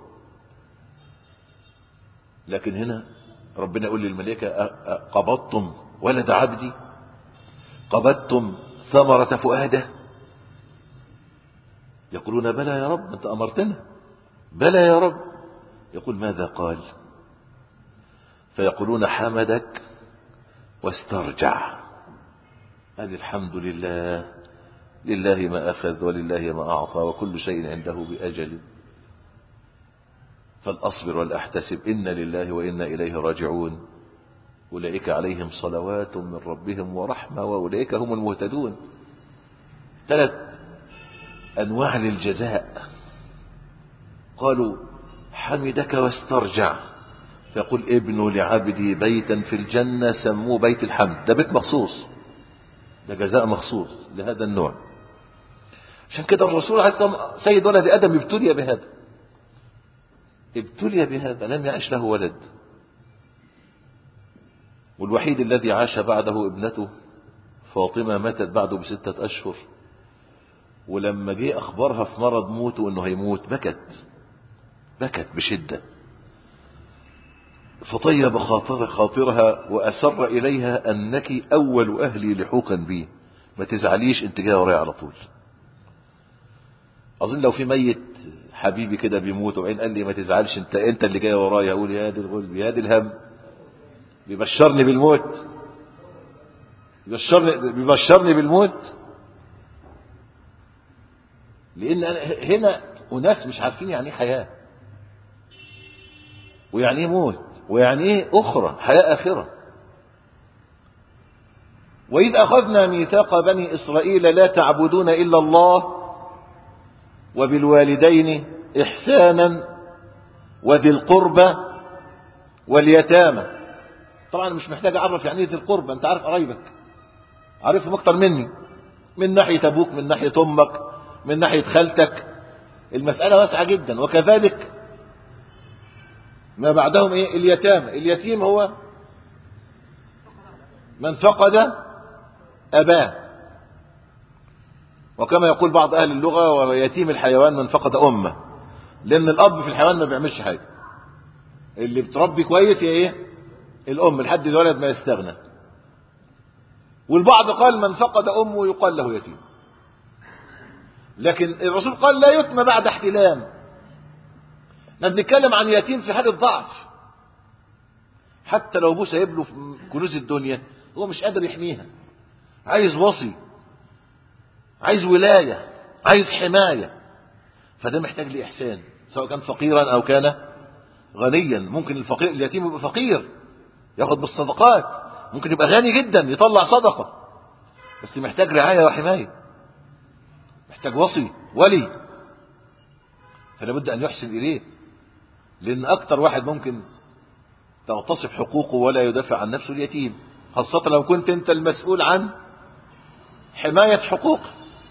لكن هنا ربنا يقول للملائكة قبضتم ولد عبدي قبضتم ثمرة فؤاده يقولون بلى يا رب انت امرتنا بلى يا رب يقول ماذا قال فيقولون حمدك واسترجع قال الحمد لله لله ما أخذ ولله ما أعطى وكل شيء عنده بأجل فالأصبر والأحتسب إن لله وإنا إليه راجعون أولئك عليهم صلوات من ربهم ورحمة وأولئك هم المهتدون ثلاث أنواع للجزاء قالوا حمدك واسترجع فيقول ابنوا لعبدي بيتا في الجنة سموه بيت الحمد ده بيت مخصوص ده جزاء مخصوص لهذا النوع عشان كده الرسول عليه الصلاة سيد ولد آدم ابتلي بهذا ابتلي بهذا لم يعش له ولد والوحيد الذي عاش بعده ابنته فاطمة ماتت بعده بستة أشهر ولما جه أخبرها في مرض موته أنه هيموت بكت بكت بشدة فطيب خاطر خاطرها وأسر إليها أنك أول أهلي لحوقا بي ما تزعليش أنت جاي ورايا على طول أظن لو في ميت حبيبي كده بيموت وبعدين قال لي ما تزعلش انت انت اللي جاي ورايا اقول يا دي الغلب يا دي الهم بيبشرني بالموت بيبشرني بيبشرني بالموت لان أنا هنا وناس مش عارفين يعني ايه حياة ويعني ايه موت ويعني ايه اخرى حياة اخرة وإذ أخذنا ميثاق بني إسرائيل لا تعبدون إلا الله وبالوالدين إحسانا وذي القربى واليتامى طبعا مش محتاج أعرف يعني إيه ذي القربى أنت عارف قرايبك عارفهم أكتر مني من ناحية أبوك من ناحية أمك من ناحية خالتك المسألة واسعة جدا وكذلك ما بعدهم إيه اليتامى اليتيم هو من فقد أباه وكما يقول بعض أهل اللغة ويتيم الحيوان من فقد أمه لأن الأب في الحيوان ما بيعملش حاجة اللي بتربي كويس هي إيه الأم لحد الولد ما يستغنى والبعض قال من فقد أمه يقال له يتيم لكن الرسول قال لا يتم بعد احتلام احنا بنتكلم عن يتيم في حالة ضعف حتى لو ابوه سايب له كنوز الدنيا هو مش قادر يحميها عايز وصي عايز ولاية عايز حماية فده محتاج لإحسان سواء كان فقيرا أو كان غنيا ممكن الفقير اليتيم يبقى فقير ياخد بالصدقات ممكن يبقى غني جدا يطلع صدقة بس محتاج رعاية وحماية محتاج وصي ولي فلا بد أن يحسن إليه لأن أكتر واحد ممكن تغتصب حقوقه ولا يدافع عن نفسه اليتيم خاصة لو كنت أنت المسؤول عن حماية حقوقه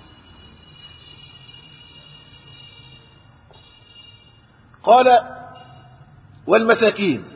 قال والمساكين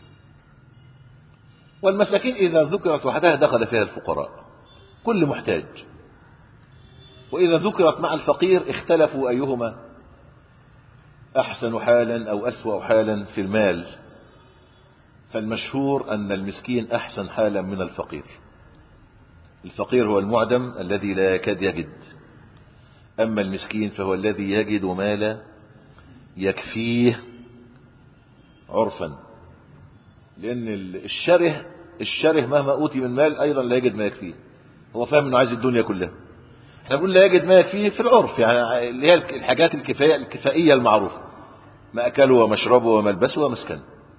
والمساكين إذا ذكرت وحدها دخل فيها الفقراء كل محتاج وإذا ذكرت مع الفقير اختلفوا أيهما أحسن حالا أو أسوأ حالا في المال فالمشهور أن المسكين أحسن حالا من الفقير الفقير هو المعدم الذي لا يكاد يجد أما المسكين فهو الذي يجد مالا يكفيه عرفا لأن الشره الشره مهما أوتي من مال أيضا لا يجد ما يكفيه هو فاهم أنه عايز الدنيا كلها احنا بنقول لا يجد ما يكفيه في العرف يعني اللي هي الحاجات الكفاية الكفائية المعروفة ما أكله ومشربه وملبسه ومسكنه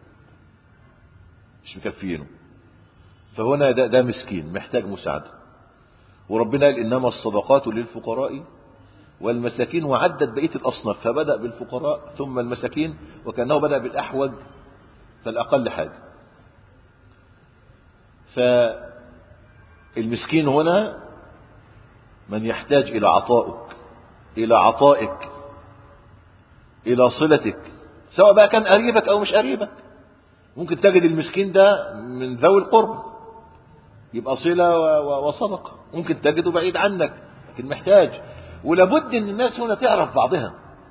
مش مكفينه فهنا ده, ده مسكين محتاج مساعدة وربنا قال إنما الصدقات للفقراء والمساكين وعدت بقية الأصناف فبدأ بالفقراء ثم المساكين وكأنه بدأ بالأحوج فالأقل حاجة فالمسكين هنا من يحتاج إلى عطائك إلى عطائك إلى صلتك سواء بقى كان قريبك أو مش قريبك ممكن تجد المسكين ده من ذوي القرب يبقى صلة وصدقة ممكن تجده بعيد عنك لكن محتاج ولابد ان الناس هنا تعرف بعضها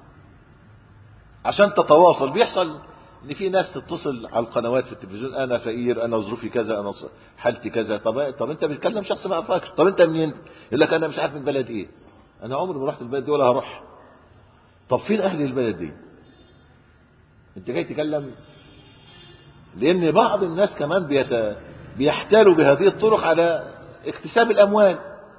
عشان تتواصل بيحصل ان في ناس تتصل على القنوات في التلفزيون انا فقير انا ظروفي كذا انا حالتي كذا طب طب انت بتكلم شخص ما عرفكش طب انت منين يقول لك انا مش عارف من بلد ايه انا عمري ما رحت البلد دي ولا هروح طب فين اهل البلد دي انت جاي تكلم لان بعض الناس كمان بيت... بيحتالوا بهذه الطرق على اكتساب الاموال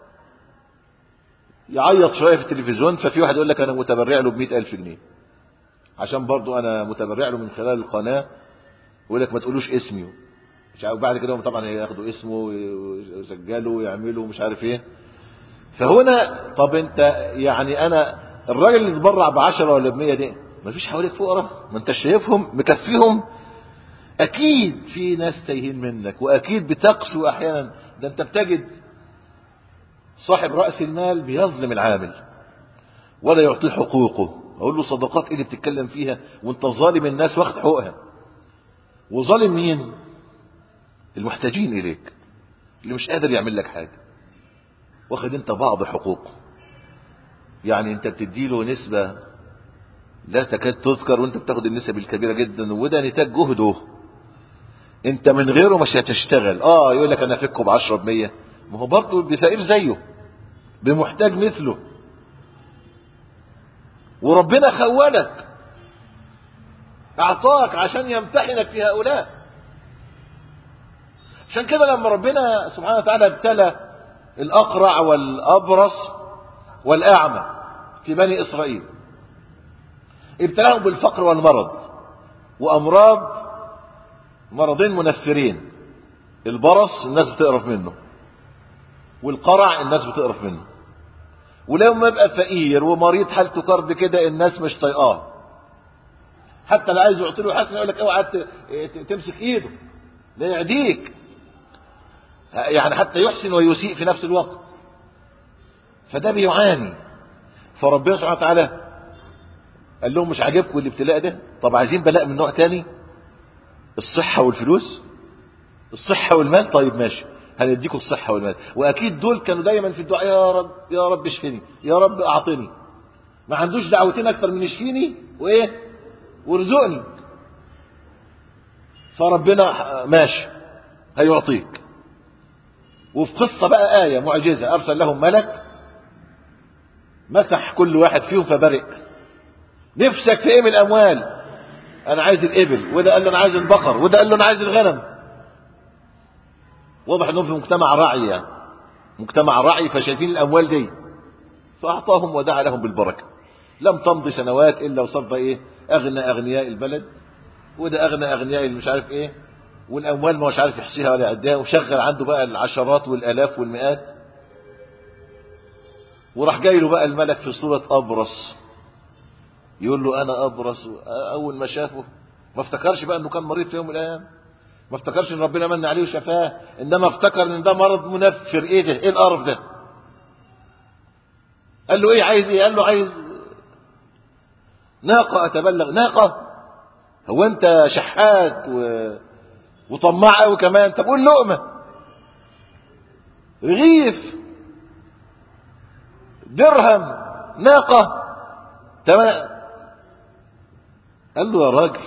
يعيط شويه في التلفزيون ففي واحد يقول لك انا متبرع له ب ألف جنيه عشان برضو انا متبرع له من خلال القناه يقول لك ما تقولوش اسمي مش عارف بعد كده هم طبعا هياخدوا اسمه ويسجلوا ويعملوا مش عارف ايه فهنا طب انت يعني انا الراجل اللي اتبرع ب 10 ولا ب 100 دي ما فيش حواليك فقراء ما انت شايفهم مكفيهم اكيد في ناس تايهين منك واكيد بتقسو احيانا ده انت بتجد صاحب رأس المال بيظلم العامل ولا يعطيه حقوقه اقول له صدقات ايه اللي بتتكلم فيها وانت ظالم الناس واخد حقوقها وظالم مين المحتاجين اليك اللي مش قادر يعمل لك حاجة واخد انت بعض حقوقه يعني انت بتديله نسبة لا تكاد تذكر وانت بتاخد النسب الكبيرة جدا وده نتاج جهده انت من غيره مش هتشتغل اه يقول لك انا افكه بعشرة بمية ما هو برضه بفقير زيه بمحتاج مثله وربنا خولك اعطاك عشان يمتحنك في هؤلاء عشان كده لما ربنا سبحانه وتعالى ابتلى الاقرع والابرص والاعمى في بني اسرائيل ابتلاهم بالفقر والمرض وأمراض مرضين منفرين البرص الناس بتقرف منه والقرع الناس بتقرف منه ولما يبقى فقير ومريض حالته كرب كده الناس مش طايقاه حتى اللي عايز يعطي له حسنه يقول لك اوعى تمسك ايده لا يعديك يعني حتى يحسن ويسيء في نفس الوقت فده بيعاني فربنا سبحانه وتعالى قال لهم مش عاجبكم الابتلاء ده طب عايزين بلاء من نوع تاني الصحة والفلوس الصحة والمال طيب ماشي هنديكم الصحة والمال واكيد دول كانوا دايما في الدعاء يا رب يا رب اشفني يا رب اعطني ما عندوش دعوتين اكتر من اشفيني وايه وارزقني فربنا ماشي هيعطيك وفي قصة بقى آية معجزة أرسل لهم ملك مسح كل واحد فيهم فبرئ نفسك في ايه من الأموال أنا عايز الإبل وده قال له أنا عايز البقر وده قال له أنا عايز الغنم واضح أنهم في مجتمع رعي يعني مجتمع رعي فشايفين الأموال دي فأعطاهم ودعا لهم بالبركة لم تمضي سنوات إلا وصار إيه أغنى أغنياء البلد وده أغنى أغنياء مش عارف إيه والأموال ما مش عارف يحصيها ولا يعدها وشغل عنده بقى العشرات والآلاف والمئات وراح جاي له بقى الملك في صورة أبرص يقول له أنا أبرص أول ما شافه ما افتكرش بقى أنه كان مريض في يوم من الأيام ما افتكرش ان ربنا من عليه وشفاه انما افتكر ان ده مرض منفر ايه ده ايه القرف ده قال له ايه عايز ايه قال له عايز ناقة اتبلغ ناقة هو انت شحات و... وطماع قوي كمان طب قول لقمة رغيف درهم ناقة تمام قال له يا راجل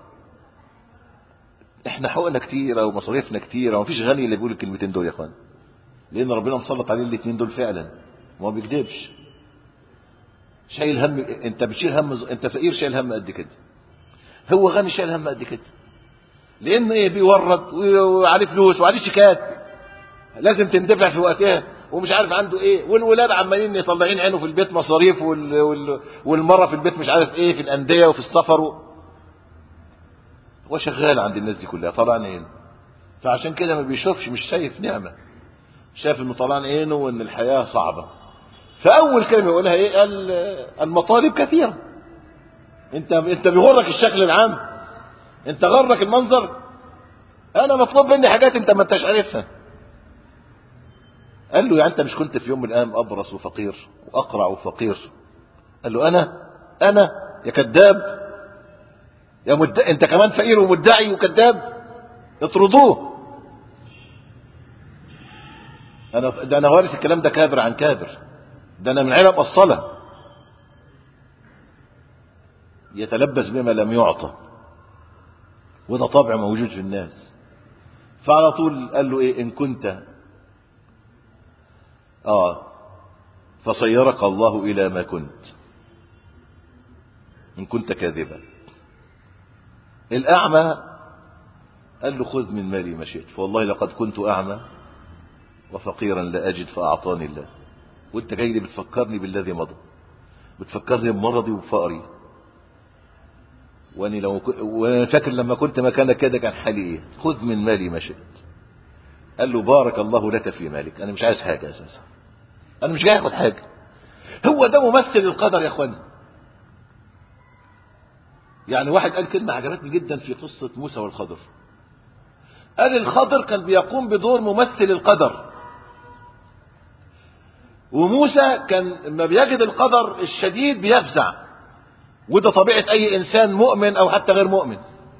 احنا حقوقنا كتيرة ومصاريفنا كتيرة ومفيش غني اللي بيقول الكلمتين دول يا اخوان لان ربنا مسلط عليه الاثنين دول فعلا وما بيكذبش شايل هم انت بتشيل هم انت فقير شايل هم قد كده هو غني شايل هم قد كده لان ايه بيورد وعليه فلوس وعليه شيكات لازم تندفع في وقتها ومش عارف عنده ايه والولاد عمالين يطلعين عينه في البيت مصاريف وال... وال... والمره في البيت مش عارف ايه في الانديه وفي السفر و... هو شغال عند الناس دي كلها طلعان عينه فعشان كده ما بيشوفش مش شايف نعمه شايف انه طلعان عينه وان الحياه صعبه فاول كلمه يقولها ايه قال المطالب كثيره انت انت بيغرك الشكل العام انت غرك المنظر انا مطلوب مني حاجات انت ما انتش عارفها قال له يعني انت مش كنت في يوم من الايام ابرص وفقير واقرع وفقير قال له انا انا يا كذاب يا مد... انت كمان فقير ومدعي وكذاب اطردوه انا ده انا وارث الكلام ده كابر عن كابر ده انا من عيله مقصله يتلبس بما لم يعطى وده طبع موجود في الناس فعلى طول قال له ايه ان كنت اه فصيرك الله الى ما كنت ان كنت كاذبا الاعمى قال له خذ من مالي ما شئت فوالله لقد كنت اعمى وفقيرا لا اجد فاعطاني الله وانت جاي لي بتفكرني بالذي مضى بتفكرني بمرضي وبفقري واني لو ك... وانا فاكر لما كنت مكانك كده كان حالي ايه خذ من مالي ما شئت قال له بارك الله لك في مالك انا مش عايز حاجه اساسا انا مش جاي اخد حاجه هو ده ممثل القدر يا اخواني يعني واحد قال كلمه عجبتني جدا في قصه موسى والخضر قال الخضر كان بيقوم بدور ممثل القدر وموسى كان لما بيجد القدر الشديد بيفزع وده طبيعة أي إنسان مؤمن أو حتى غير مؤمن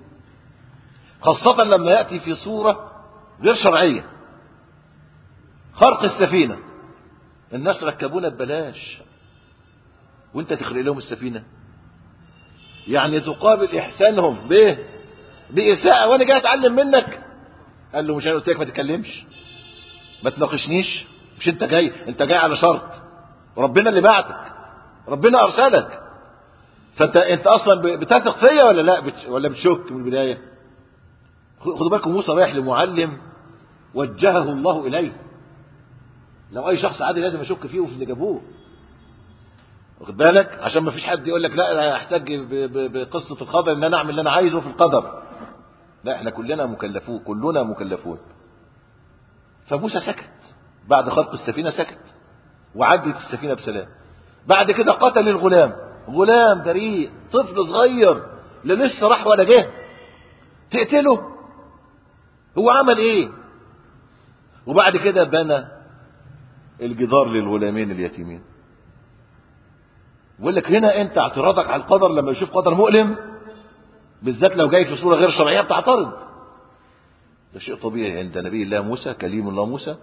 خاصة لما يأتي في صورة غير شرعية خرق السفينة الناس ركبونا ببلاش وانت تخلق لهم السفينة يعني تقابل إحسانهم بإيه بإساءة وأنا جاي أتعلم منك قال له مش أنا قلت لك ما تتكلمش ما تناقشنيش مش أنت جاي أنت جاي على شرط ربنا اللي بعتك ربنا أرسلك فانت انت اصلا بتثق فيا ولا لا بتش ولا بتشك من البدايه خدوا بالكم موسى رايح لمعلم وجهه الله اليه لو اي شخص عادي لازم اشك فيه وفي اللي جابوه واخد بالك عشان ما فيش حد يقول لك لا انا احتاج ب- ب- بقصه القدر ان انا اعمل اللي انا عايزه في القدر لا احنا كلنا مكلفون كلنا مكلفون فموسى سكت بعد خلق السفينه سكت وعدت السفينه بسلام بعد كده قتل الغلام غلام بريء طفل صغير لا لسه راح ولا جه تقتله هو عمل ايه وبعد كده بنى الجدار للغلامين اليتيمين بيقول لك هنا انت اعتراضك على القدر لما يشوف قدر مؤلم بالذات لو جاي في صوره غير شرعيه بتعترض ده شيء طبيعي عند نبي الله موسى كليم الله موسى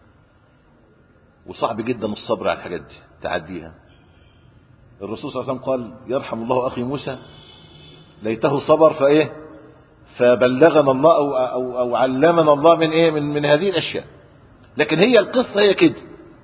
وصعب جدا الصبر على الحاجات دي تعديها الرسول صلى الله عليه وسلم قال يرحم الله اخي موسى ليته صبر فايه فبلغنا الله او او, أو علمنا الله من ايه من من هذه الاشياء لكن هي القصه هي كده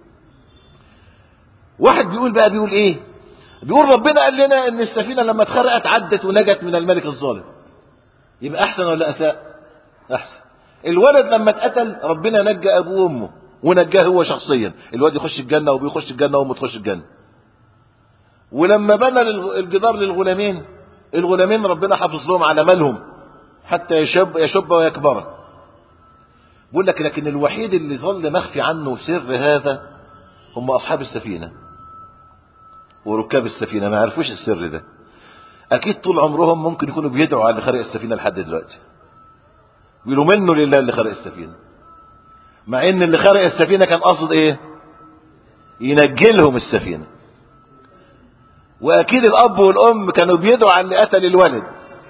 واحد بيقول بقى بيقول ايه بيقول ربنا قال لنا ان السفينه لما اتخرقت عدت ونجت من الملك الظالم يبقى احسن ولا اساء احسن الولد لما اتقتل ربنا نجى ابوه وامه ونجاه هو شخصيا الواد يخش الجنه وبيخش الجنه وامه تخش الجنه ولما بنى الجدار للغلامين الغلامين ربنا حافظ لهم على مالهم حتى يشب يشب ويكبر بيقول لك لكن الوحيد اللي ظل مخفي عنه سر هذا هم اصحاب السفينه وركاب السفينه ما عرفوش السر ده اكيد طول عمرهم ممكن يكونوا بيدعوا على اللي خرق السفينه لحد دلوقتي بيقولوا منه لله اللي خرق السفينه مع ان اللي خرق السفينه كان قصد ايه ينجلهم السفينه واكيد الاب والام كانوا بيدعوا على اللي قتل الولد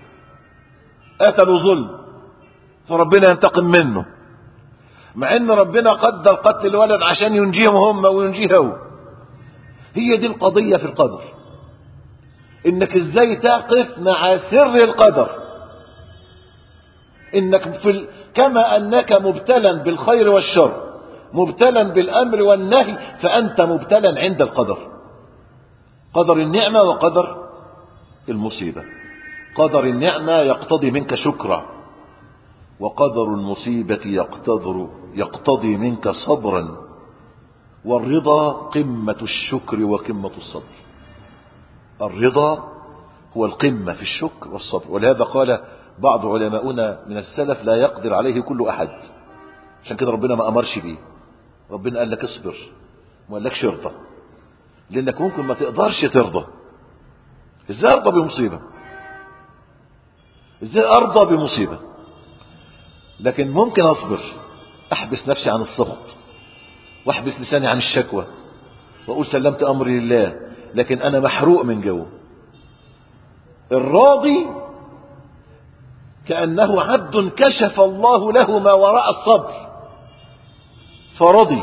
قتلوا ظلم فربنا ينتقم منه مع ان ربنا قدر قتل الولد عشان ينجيهم هم وينجيه هو هي دي القضية في القدر انك ازاي تقف مع سر القدر انك في ال... كما انك مبتلا بالخير والشر مبتلا بالامر والنهي فانت مبتلا عند القدر قدر النعمة وقدر المصيبة قدر النعمة يقتضي منك شكرا وقدر المصيبة يقتضر يقتضي منك صبرا والرضا قمة الشكر وقمة الصبر الرضا هو القمة في الشكر والصبر ولهذا قال بعض علماؤنا من السلف لا يقدر عليه كل أحد عشان كده ربنا ما أمرش بيه ربنا قال لك اصبر ما قالكش ارضى لأنك ممكن ما تقدرش ترضى ازاي ارضى بمصيبة ازاي ارضى بمصيبة لكن ممكن اصبر احبس نفسي عن السخط واحبس لساني عن الشكوى واقول سلمت امري لله لكن انا محروق من جوه الراضي كانه عبد كشف الله له ما وراء الصبر فرضي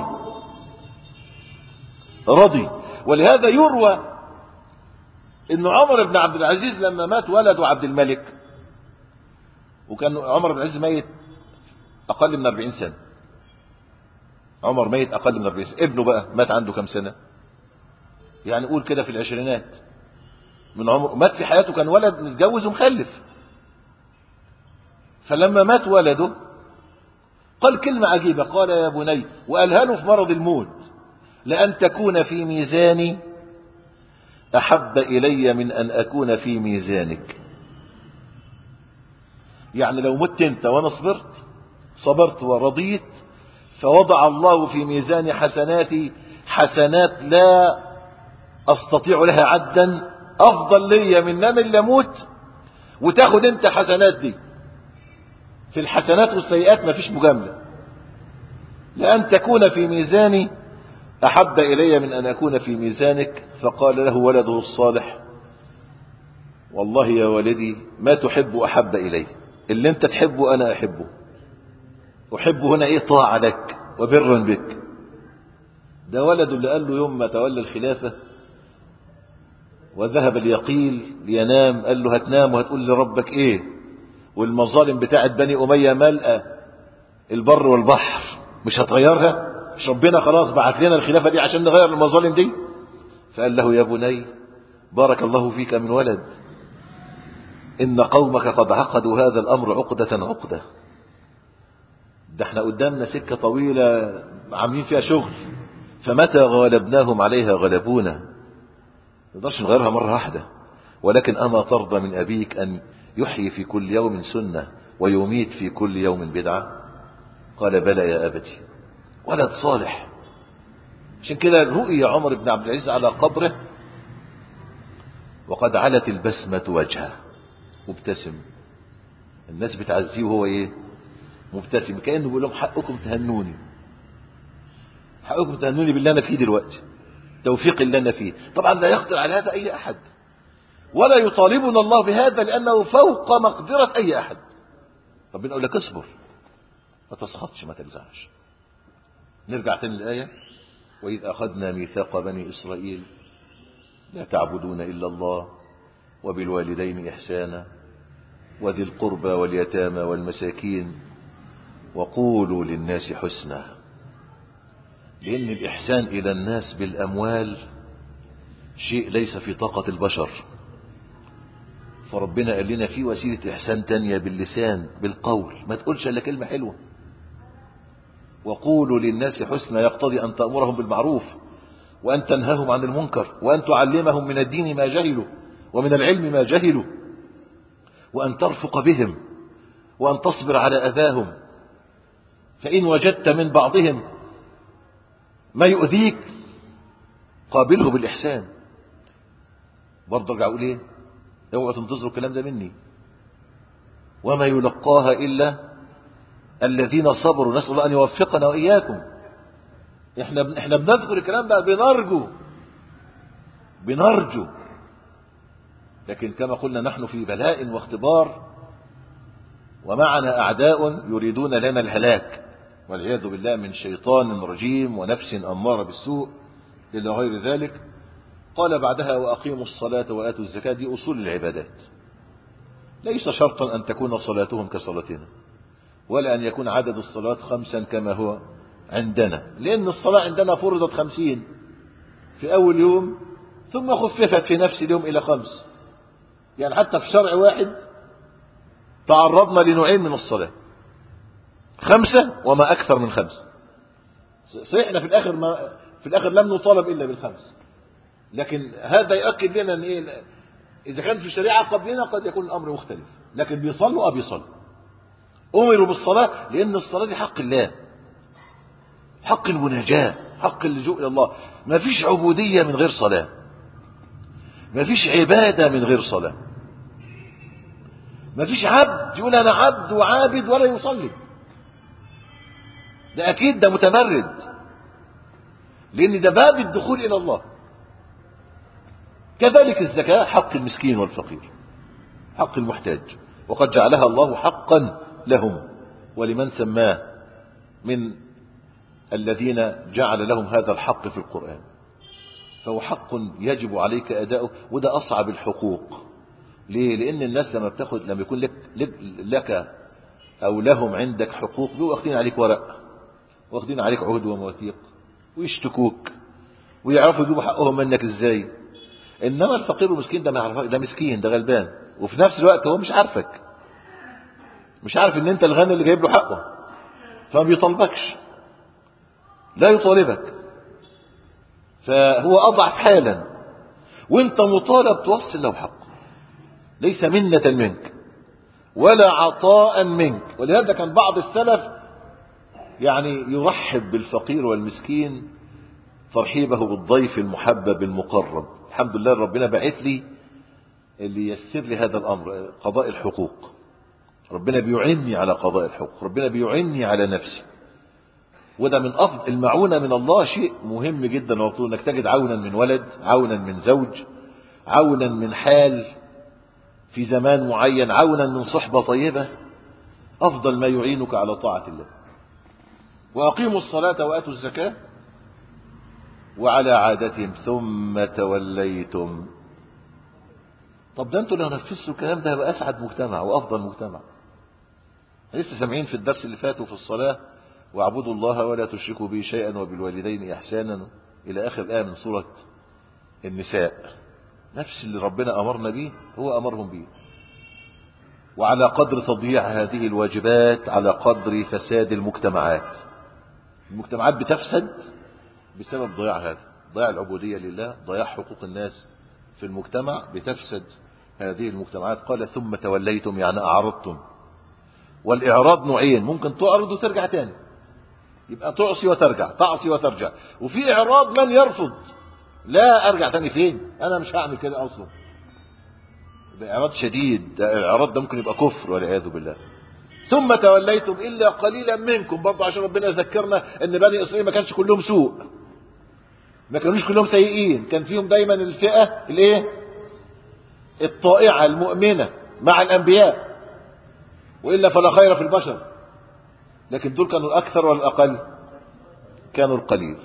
رضي ولهذا يروى ان عمر بن عبد العزيز لما مات ولده عبد الملك وكان عمر بن العزيز ميت اقل من 40 سنه عمر ميت اقل من 40 سنه ابنه بقى مات عنده كم سنه يعني قول كده في العشرينات من عمر مات في حياته كان ولد متجوز ومخلف فلما مات ولده قال كلمة عجيبة قال يا بني وقالها له في مرض الموت لأن تكون في ميزاني أحب إلي من أن أكون في ميزانك يعني لو مت أنت وأنا صبرت صبرت ورضيت فوضع الله في ميزان حسناتي حسنات لا أستطيع لها عدا أفضل لي من نام اللي أموت وتاخد أنت حسنات دي في الحسنات والسيئات ما فيش مجاملة لأن تكون في ميزاني أحب إلي من أن أكون في ميزانك فقال له ولده الصالح والله يا ولدي ما تحب أحب إلي اللي أنت تحبه أنا أحبه أحب هنا إيه طاعة لك وبر بك ده ولد اللي قال له يوم ما تولى الخلافة وذهب اليقيل لينام قال له هتنام وهتقول لربك ايه والمظالم بتاعت بني أمية ملأة البر والبحر مش هتغيرها مش ربنا خلاص بعت لنا الخلافة دي عشان نغير المظالم دي فقال له يا بني بارك الله فيك من ولد إن قومك قد عقدوا هذا الأمر عقدة عقدة ده احنا قدامنا سكة طويلة عاملين فيها شغل فمتى غالبناهم عليها غلبونا نقدرش نغيرها مرة واحدة ولكن أما ترضى من أبيك أن يحيي في كل يوم سنة ويميت في كل يوم بدعة قال بلى يا أبتي ولد صالح عشان كده رؤي عمر بن عبد العزيز على قبره وقد علت البسمة وجهه مبتسم الناس بتعزيه وهو ايه مبتسم كأنه بيقول لهم حقكم تهنوني حقكم تهنوني باللي انا فيه دلوقتي توفيق اللي انا فيه طبعا لا يقدر على هذا اي احد ولا يطالبنا الله بهذا لانه فوق مقدرة اي احد ربنا يقول لك اصبر ما تسخطش ما تجزعش نرجع تاني الآية وإذ أخذنا ميثاق بني إسرائيل لا تعبدون إلا الله وبالوالدين إحسانا وذي القربى واليتامى والمساكين وقولوا للناس حسنا لأن الإحسان إلى الناس بالأموال شيء ليس في طاقة البشر فربنا قال لنا في وسيلة إحسان تانية باللسان بالقول ما تقولش إلا كلمة حلوة وقولوا للناس حسنا يقتضي أن تأمرهم بالمعروف وأن تنهاهم عن المنكر وأن تعلمهم من الدين ما جهلوا ومن العلم ما جهلوا وأن ترفق بهم وأن تصبر على أذاهم فإن وجدت من بعضهم ما يؤذيك قابله بالإحسان برضه ارجع اقول ايه اوعوا تنتظروا الكلام ده مني وما يلقاها الا الذين صبروا نسال الله ان يوفقنا واياكم احنا احنا بنذكر الكلام ده بنرجو بنرجو لكن كما قلنا نحن في بلاء واختبار ومعنا اعداء يريدون لنا الهلاك والعياذ بالله من شيطان رجيم ونفس اماره بالسوء الى غير ذلك قال بعدها وأقيموا الصلاة وآتوا الزكاة دي أصول العبادات ليس شرطا أن تكون صلاتهم كصلاتنا ولا أن يكون عدد الصلاة خمسا كما هو عندنا لأن الصلاة عندنا فرضت خمسين في أول يوم ثم خففت في نفس اليوم إلى خمس يعني حتى في شرع واحد تعرضنا لنوعين من الصلاة خمسة وما أكثر من خمسة صحيح احنا في الآخر ما في الآخر لم نطالب إلا بالخمس لكن هذا يؤكد لنا ان ايه اذا كان في الشريعه قبلنا قد يكون الامر مختلف لكن بيصلوا اه بيصلوا امروا بالصلاه لان الصلاه دي حق الله حق المناجاه حق اللجوء الى الله ما فيش عبوديه من غير صلاه ما فيش عباده من غير صلاه ما فيش عبد يقول انا عبد وعابد ولا يصلي ده اكيد ده متمرد لان ده باب الدخول الى الله كذلك الزكاة حق المسكين والفقير حق المحتاج وقد جعلها الله حقا لهم ولمن سماه من الذين جعل لهم هذا الحق في القرآن فهو حق يجب عليك أداؤه وده أصعب الحقوق ليه؟ لأن الناس لما بتاخد لما يكون لك, لك أو لهم عندك حقوق بيبقوا واخدين عليك ورق واخدين عليك عهد ومواثيق ويشتكوك ويعرفوا يجيبوا حقهم منك ازاي انما الفقير والمسكين ده ما يعرفك ده مسكين ده غلبان وفي نفس الوقت هو مش عارفك مش عارف ان انت الغني اللي جايب له حقه فما بيطالبكش لا يطالبك فهو اضعف حالا وانت مطالب توصل له حقه ليس منة منك ولا عطاء منك ولهذا كان بعض السلف يعني يرحب بالفقير والمسكين ترحيبه بالضيف المحبب المقرب الحمد لله ربنا بعت لي اللي يسر لي هذا الامر قضاء الحقوق ربنا بيعني على قضاء الحقوق ربنا بيعني على نفسي وده من افضل المعونه من الله شيء مهم جدا وطول انك تجد عونا من ولد عونا من زوج عونا من حال في زمان معين عونا من صحبه طيبه افضل ما يعينك على طاعه الله واقيموا الصلاه واتوا الزكاه وعلى عادتهم ثم توليتم طب ده انتوا لو نفذتوا الكلام ده هيبقى اسعد مجتمع وافضل مجتمع لسه سامعين في الدرس اللي فات وفي الصلاه واعبدوا الله ولا تشركوا به شيئا وبالوالدين احسانا الى اخر الايه من سوره النساء نفس اللي ربنا امرنا به هو امرهم به وعلى قدر تضييع هذه الواجبات على قدر فساد المجتمعات المجتمعات بتفسد بسبب ضياع هذا ضياع العبودية لله ضياع حقوق الناس في المجتمع بتفسد هذه المجتمعات قال ثم توليتم يعني أعرضتم والإعراض نوعين ممكن تعرض وترجع تاني يبقى تعصي وترجع تعصي وترجع وفي إعراض من يرفض لا أرجع تاني فين أنا مش هعمل كده أصلا يبقى إعراض شديد ده الإعراض ده ممكن يبقى كفر والعياذ بالله ثم توليتم إلا قليلا منكم برضه عشان ربنا يذكرنا أن بني إسرائيل ما كانش كلهم سوء ما كانوش كلهم سيئين كان فيهم دايما الفئة الايه الطائعة المؤمنة مع الأنبياء وإلا فلا خير في البشر لكن دول كانوا الأكثر والأقل كانوا القليل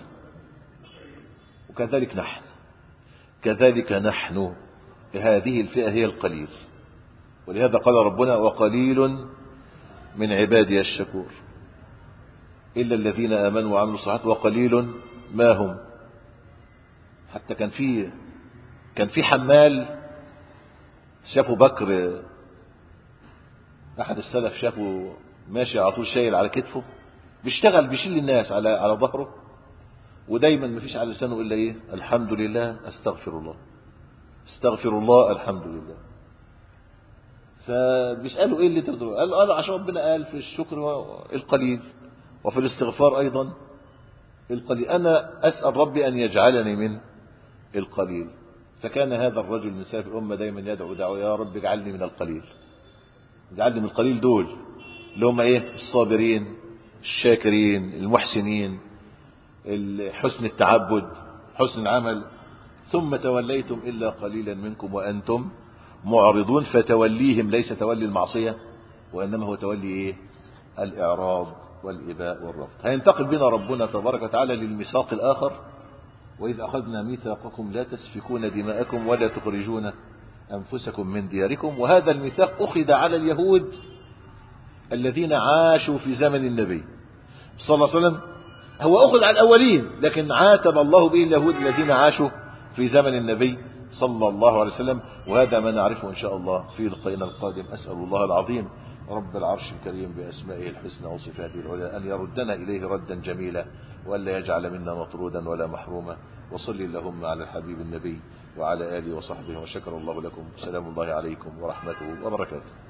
وكذلك نحن كذلك نحن هذه الفئة هي القليل ولهذا قال ربنا وقليل من عبادي الشكور إلا الذين آمنوا وعملوا الصالحات وقليل ما هم حتى كان في كان في حمال شافوا بكر احد السلف شافوا ماشي على طول شايل على كتفه بيشتغل بيشيل الناس على على ظهره ودايما ما فيش على لسانه الا ايه الحمد لله استغفر الله استغفر الله الحمد لله فبيسالوا ايه اللي تقدروا قال قال عشان ربنا قال في الشكر القليل وفي الاستغفار ايضا القليل انا اسال ربي ان يجعلني من القليل فكان هذا الرجل من سلف الأمة دايما يدعو دعوة يا رب اجعلني من القليل اجعلني من القليل دول اللي هم ايه الصابرين الشاكرين المحسنين حسن التعبد حسن العمل ثم توليتم إلا قليلا منكم وأنتم معرضون فتوليهم ليس تولي المعصية وإنما هو تولي إيه الإعراض والإباء والرفض هينتقل بنا ربنا تبارك وتعالى للميثاق الآخر وإذ أخذنا ميثاقكم لا تسفكون دماءكم ولا تخرجون أنفسكم من دياركم وهذا الميثاق أخذ على اليهود الذين عاشوا في زمن النبي صلى الله عليه وسلم هو أخذ على الأولين لكن عاتب الله به اليهود الذين عاشوا في زمن النبي صلى الله عليه وسلم وهذا ما نعرفه إن شاء الله في لقائنا القادم أسأل الله العظيم رب العرش الكريم بأسمائه الحسنى وصفاته العلى أن يردنا إليه ردا جميلا وألا يجعل منا مطرودا ولا محروما وصل اللهم على الحبيب النبي وعلى آله وصحبه وشكر الله لكم سلام الله عليكم ورحمته وبركاته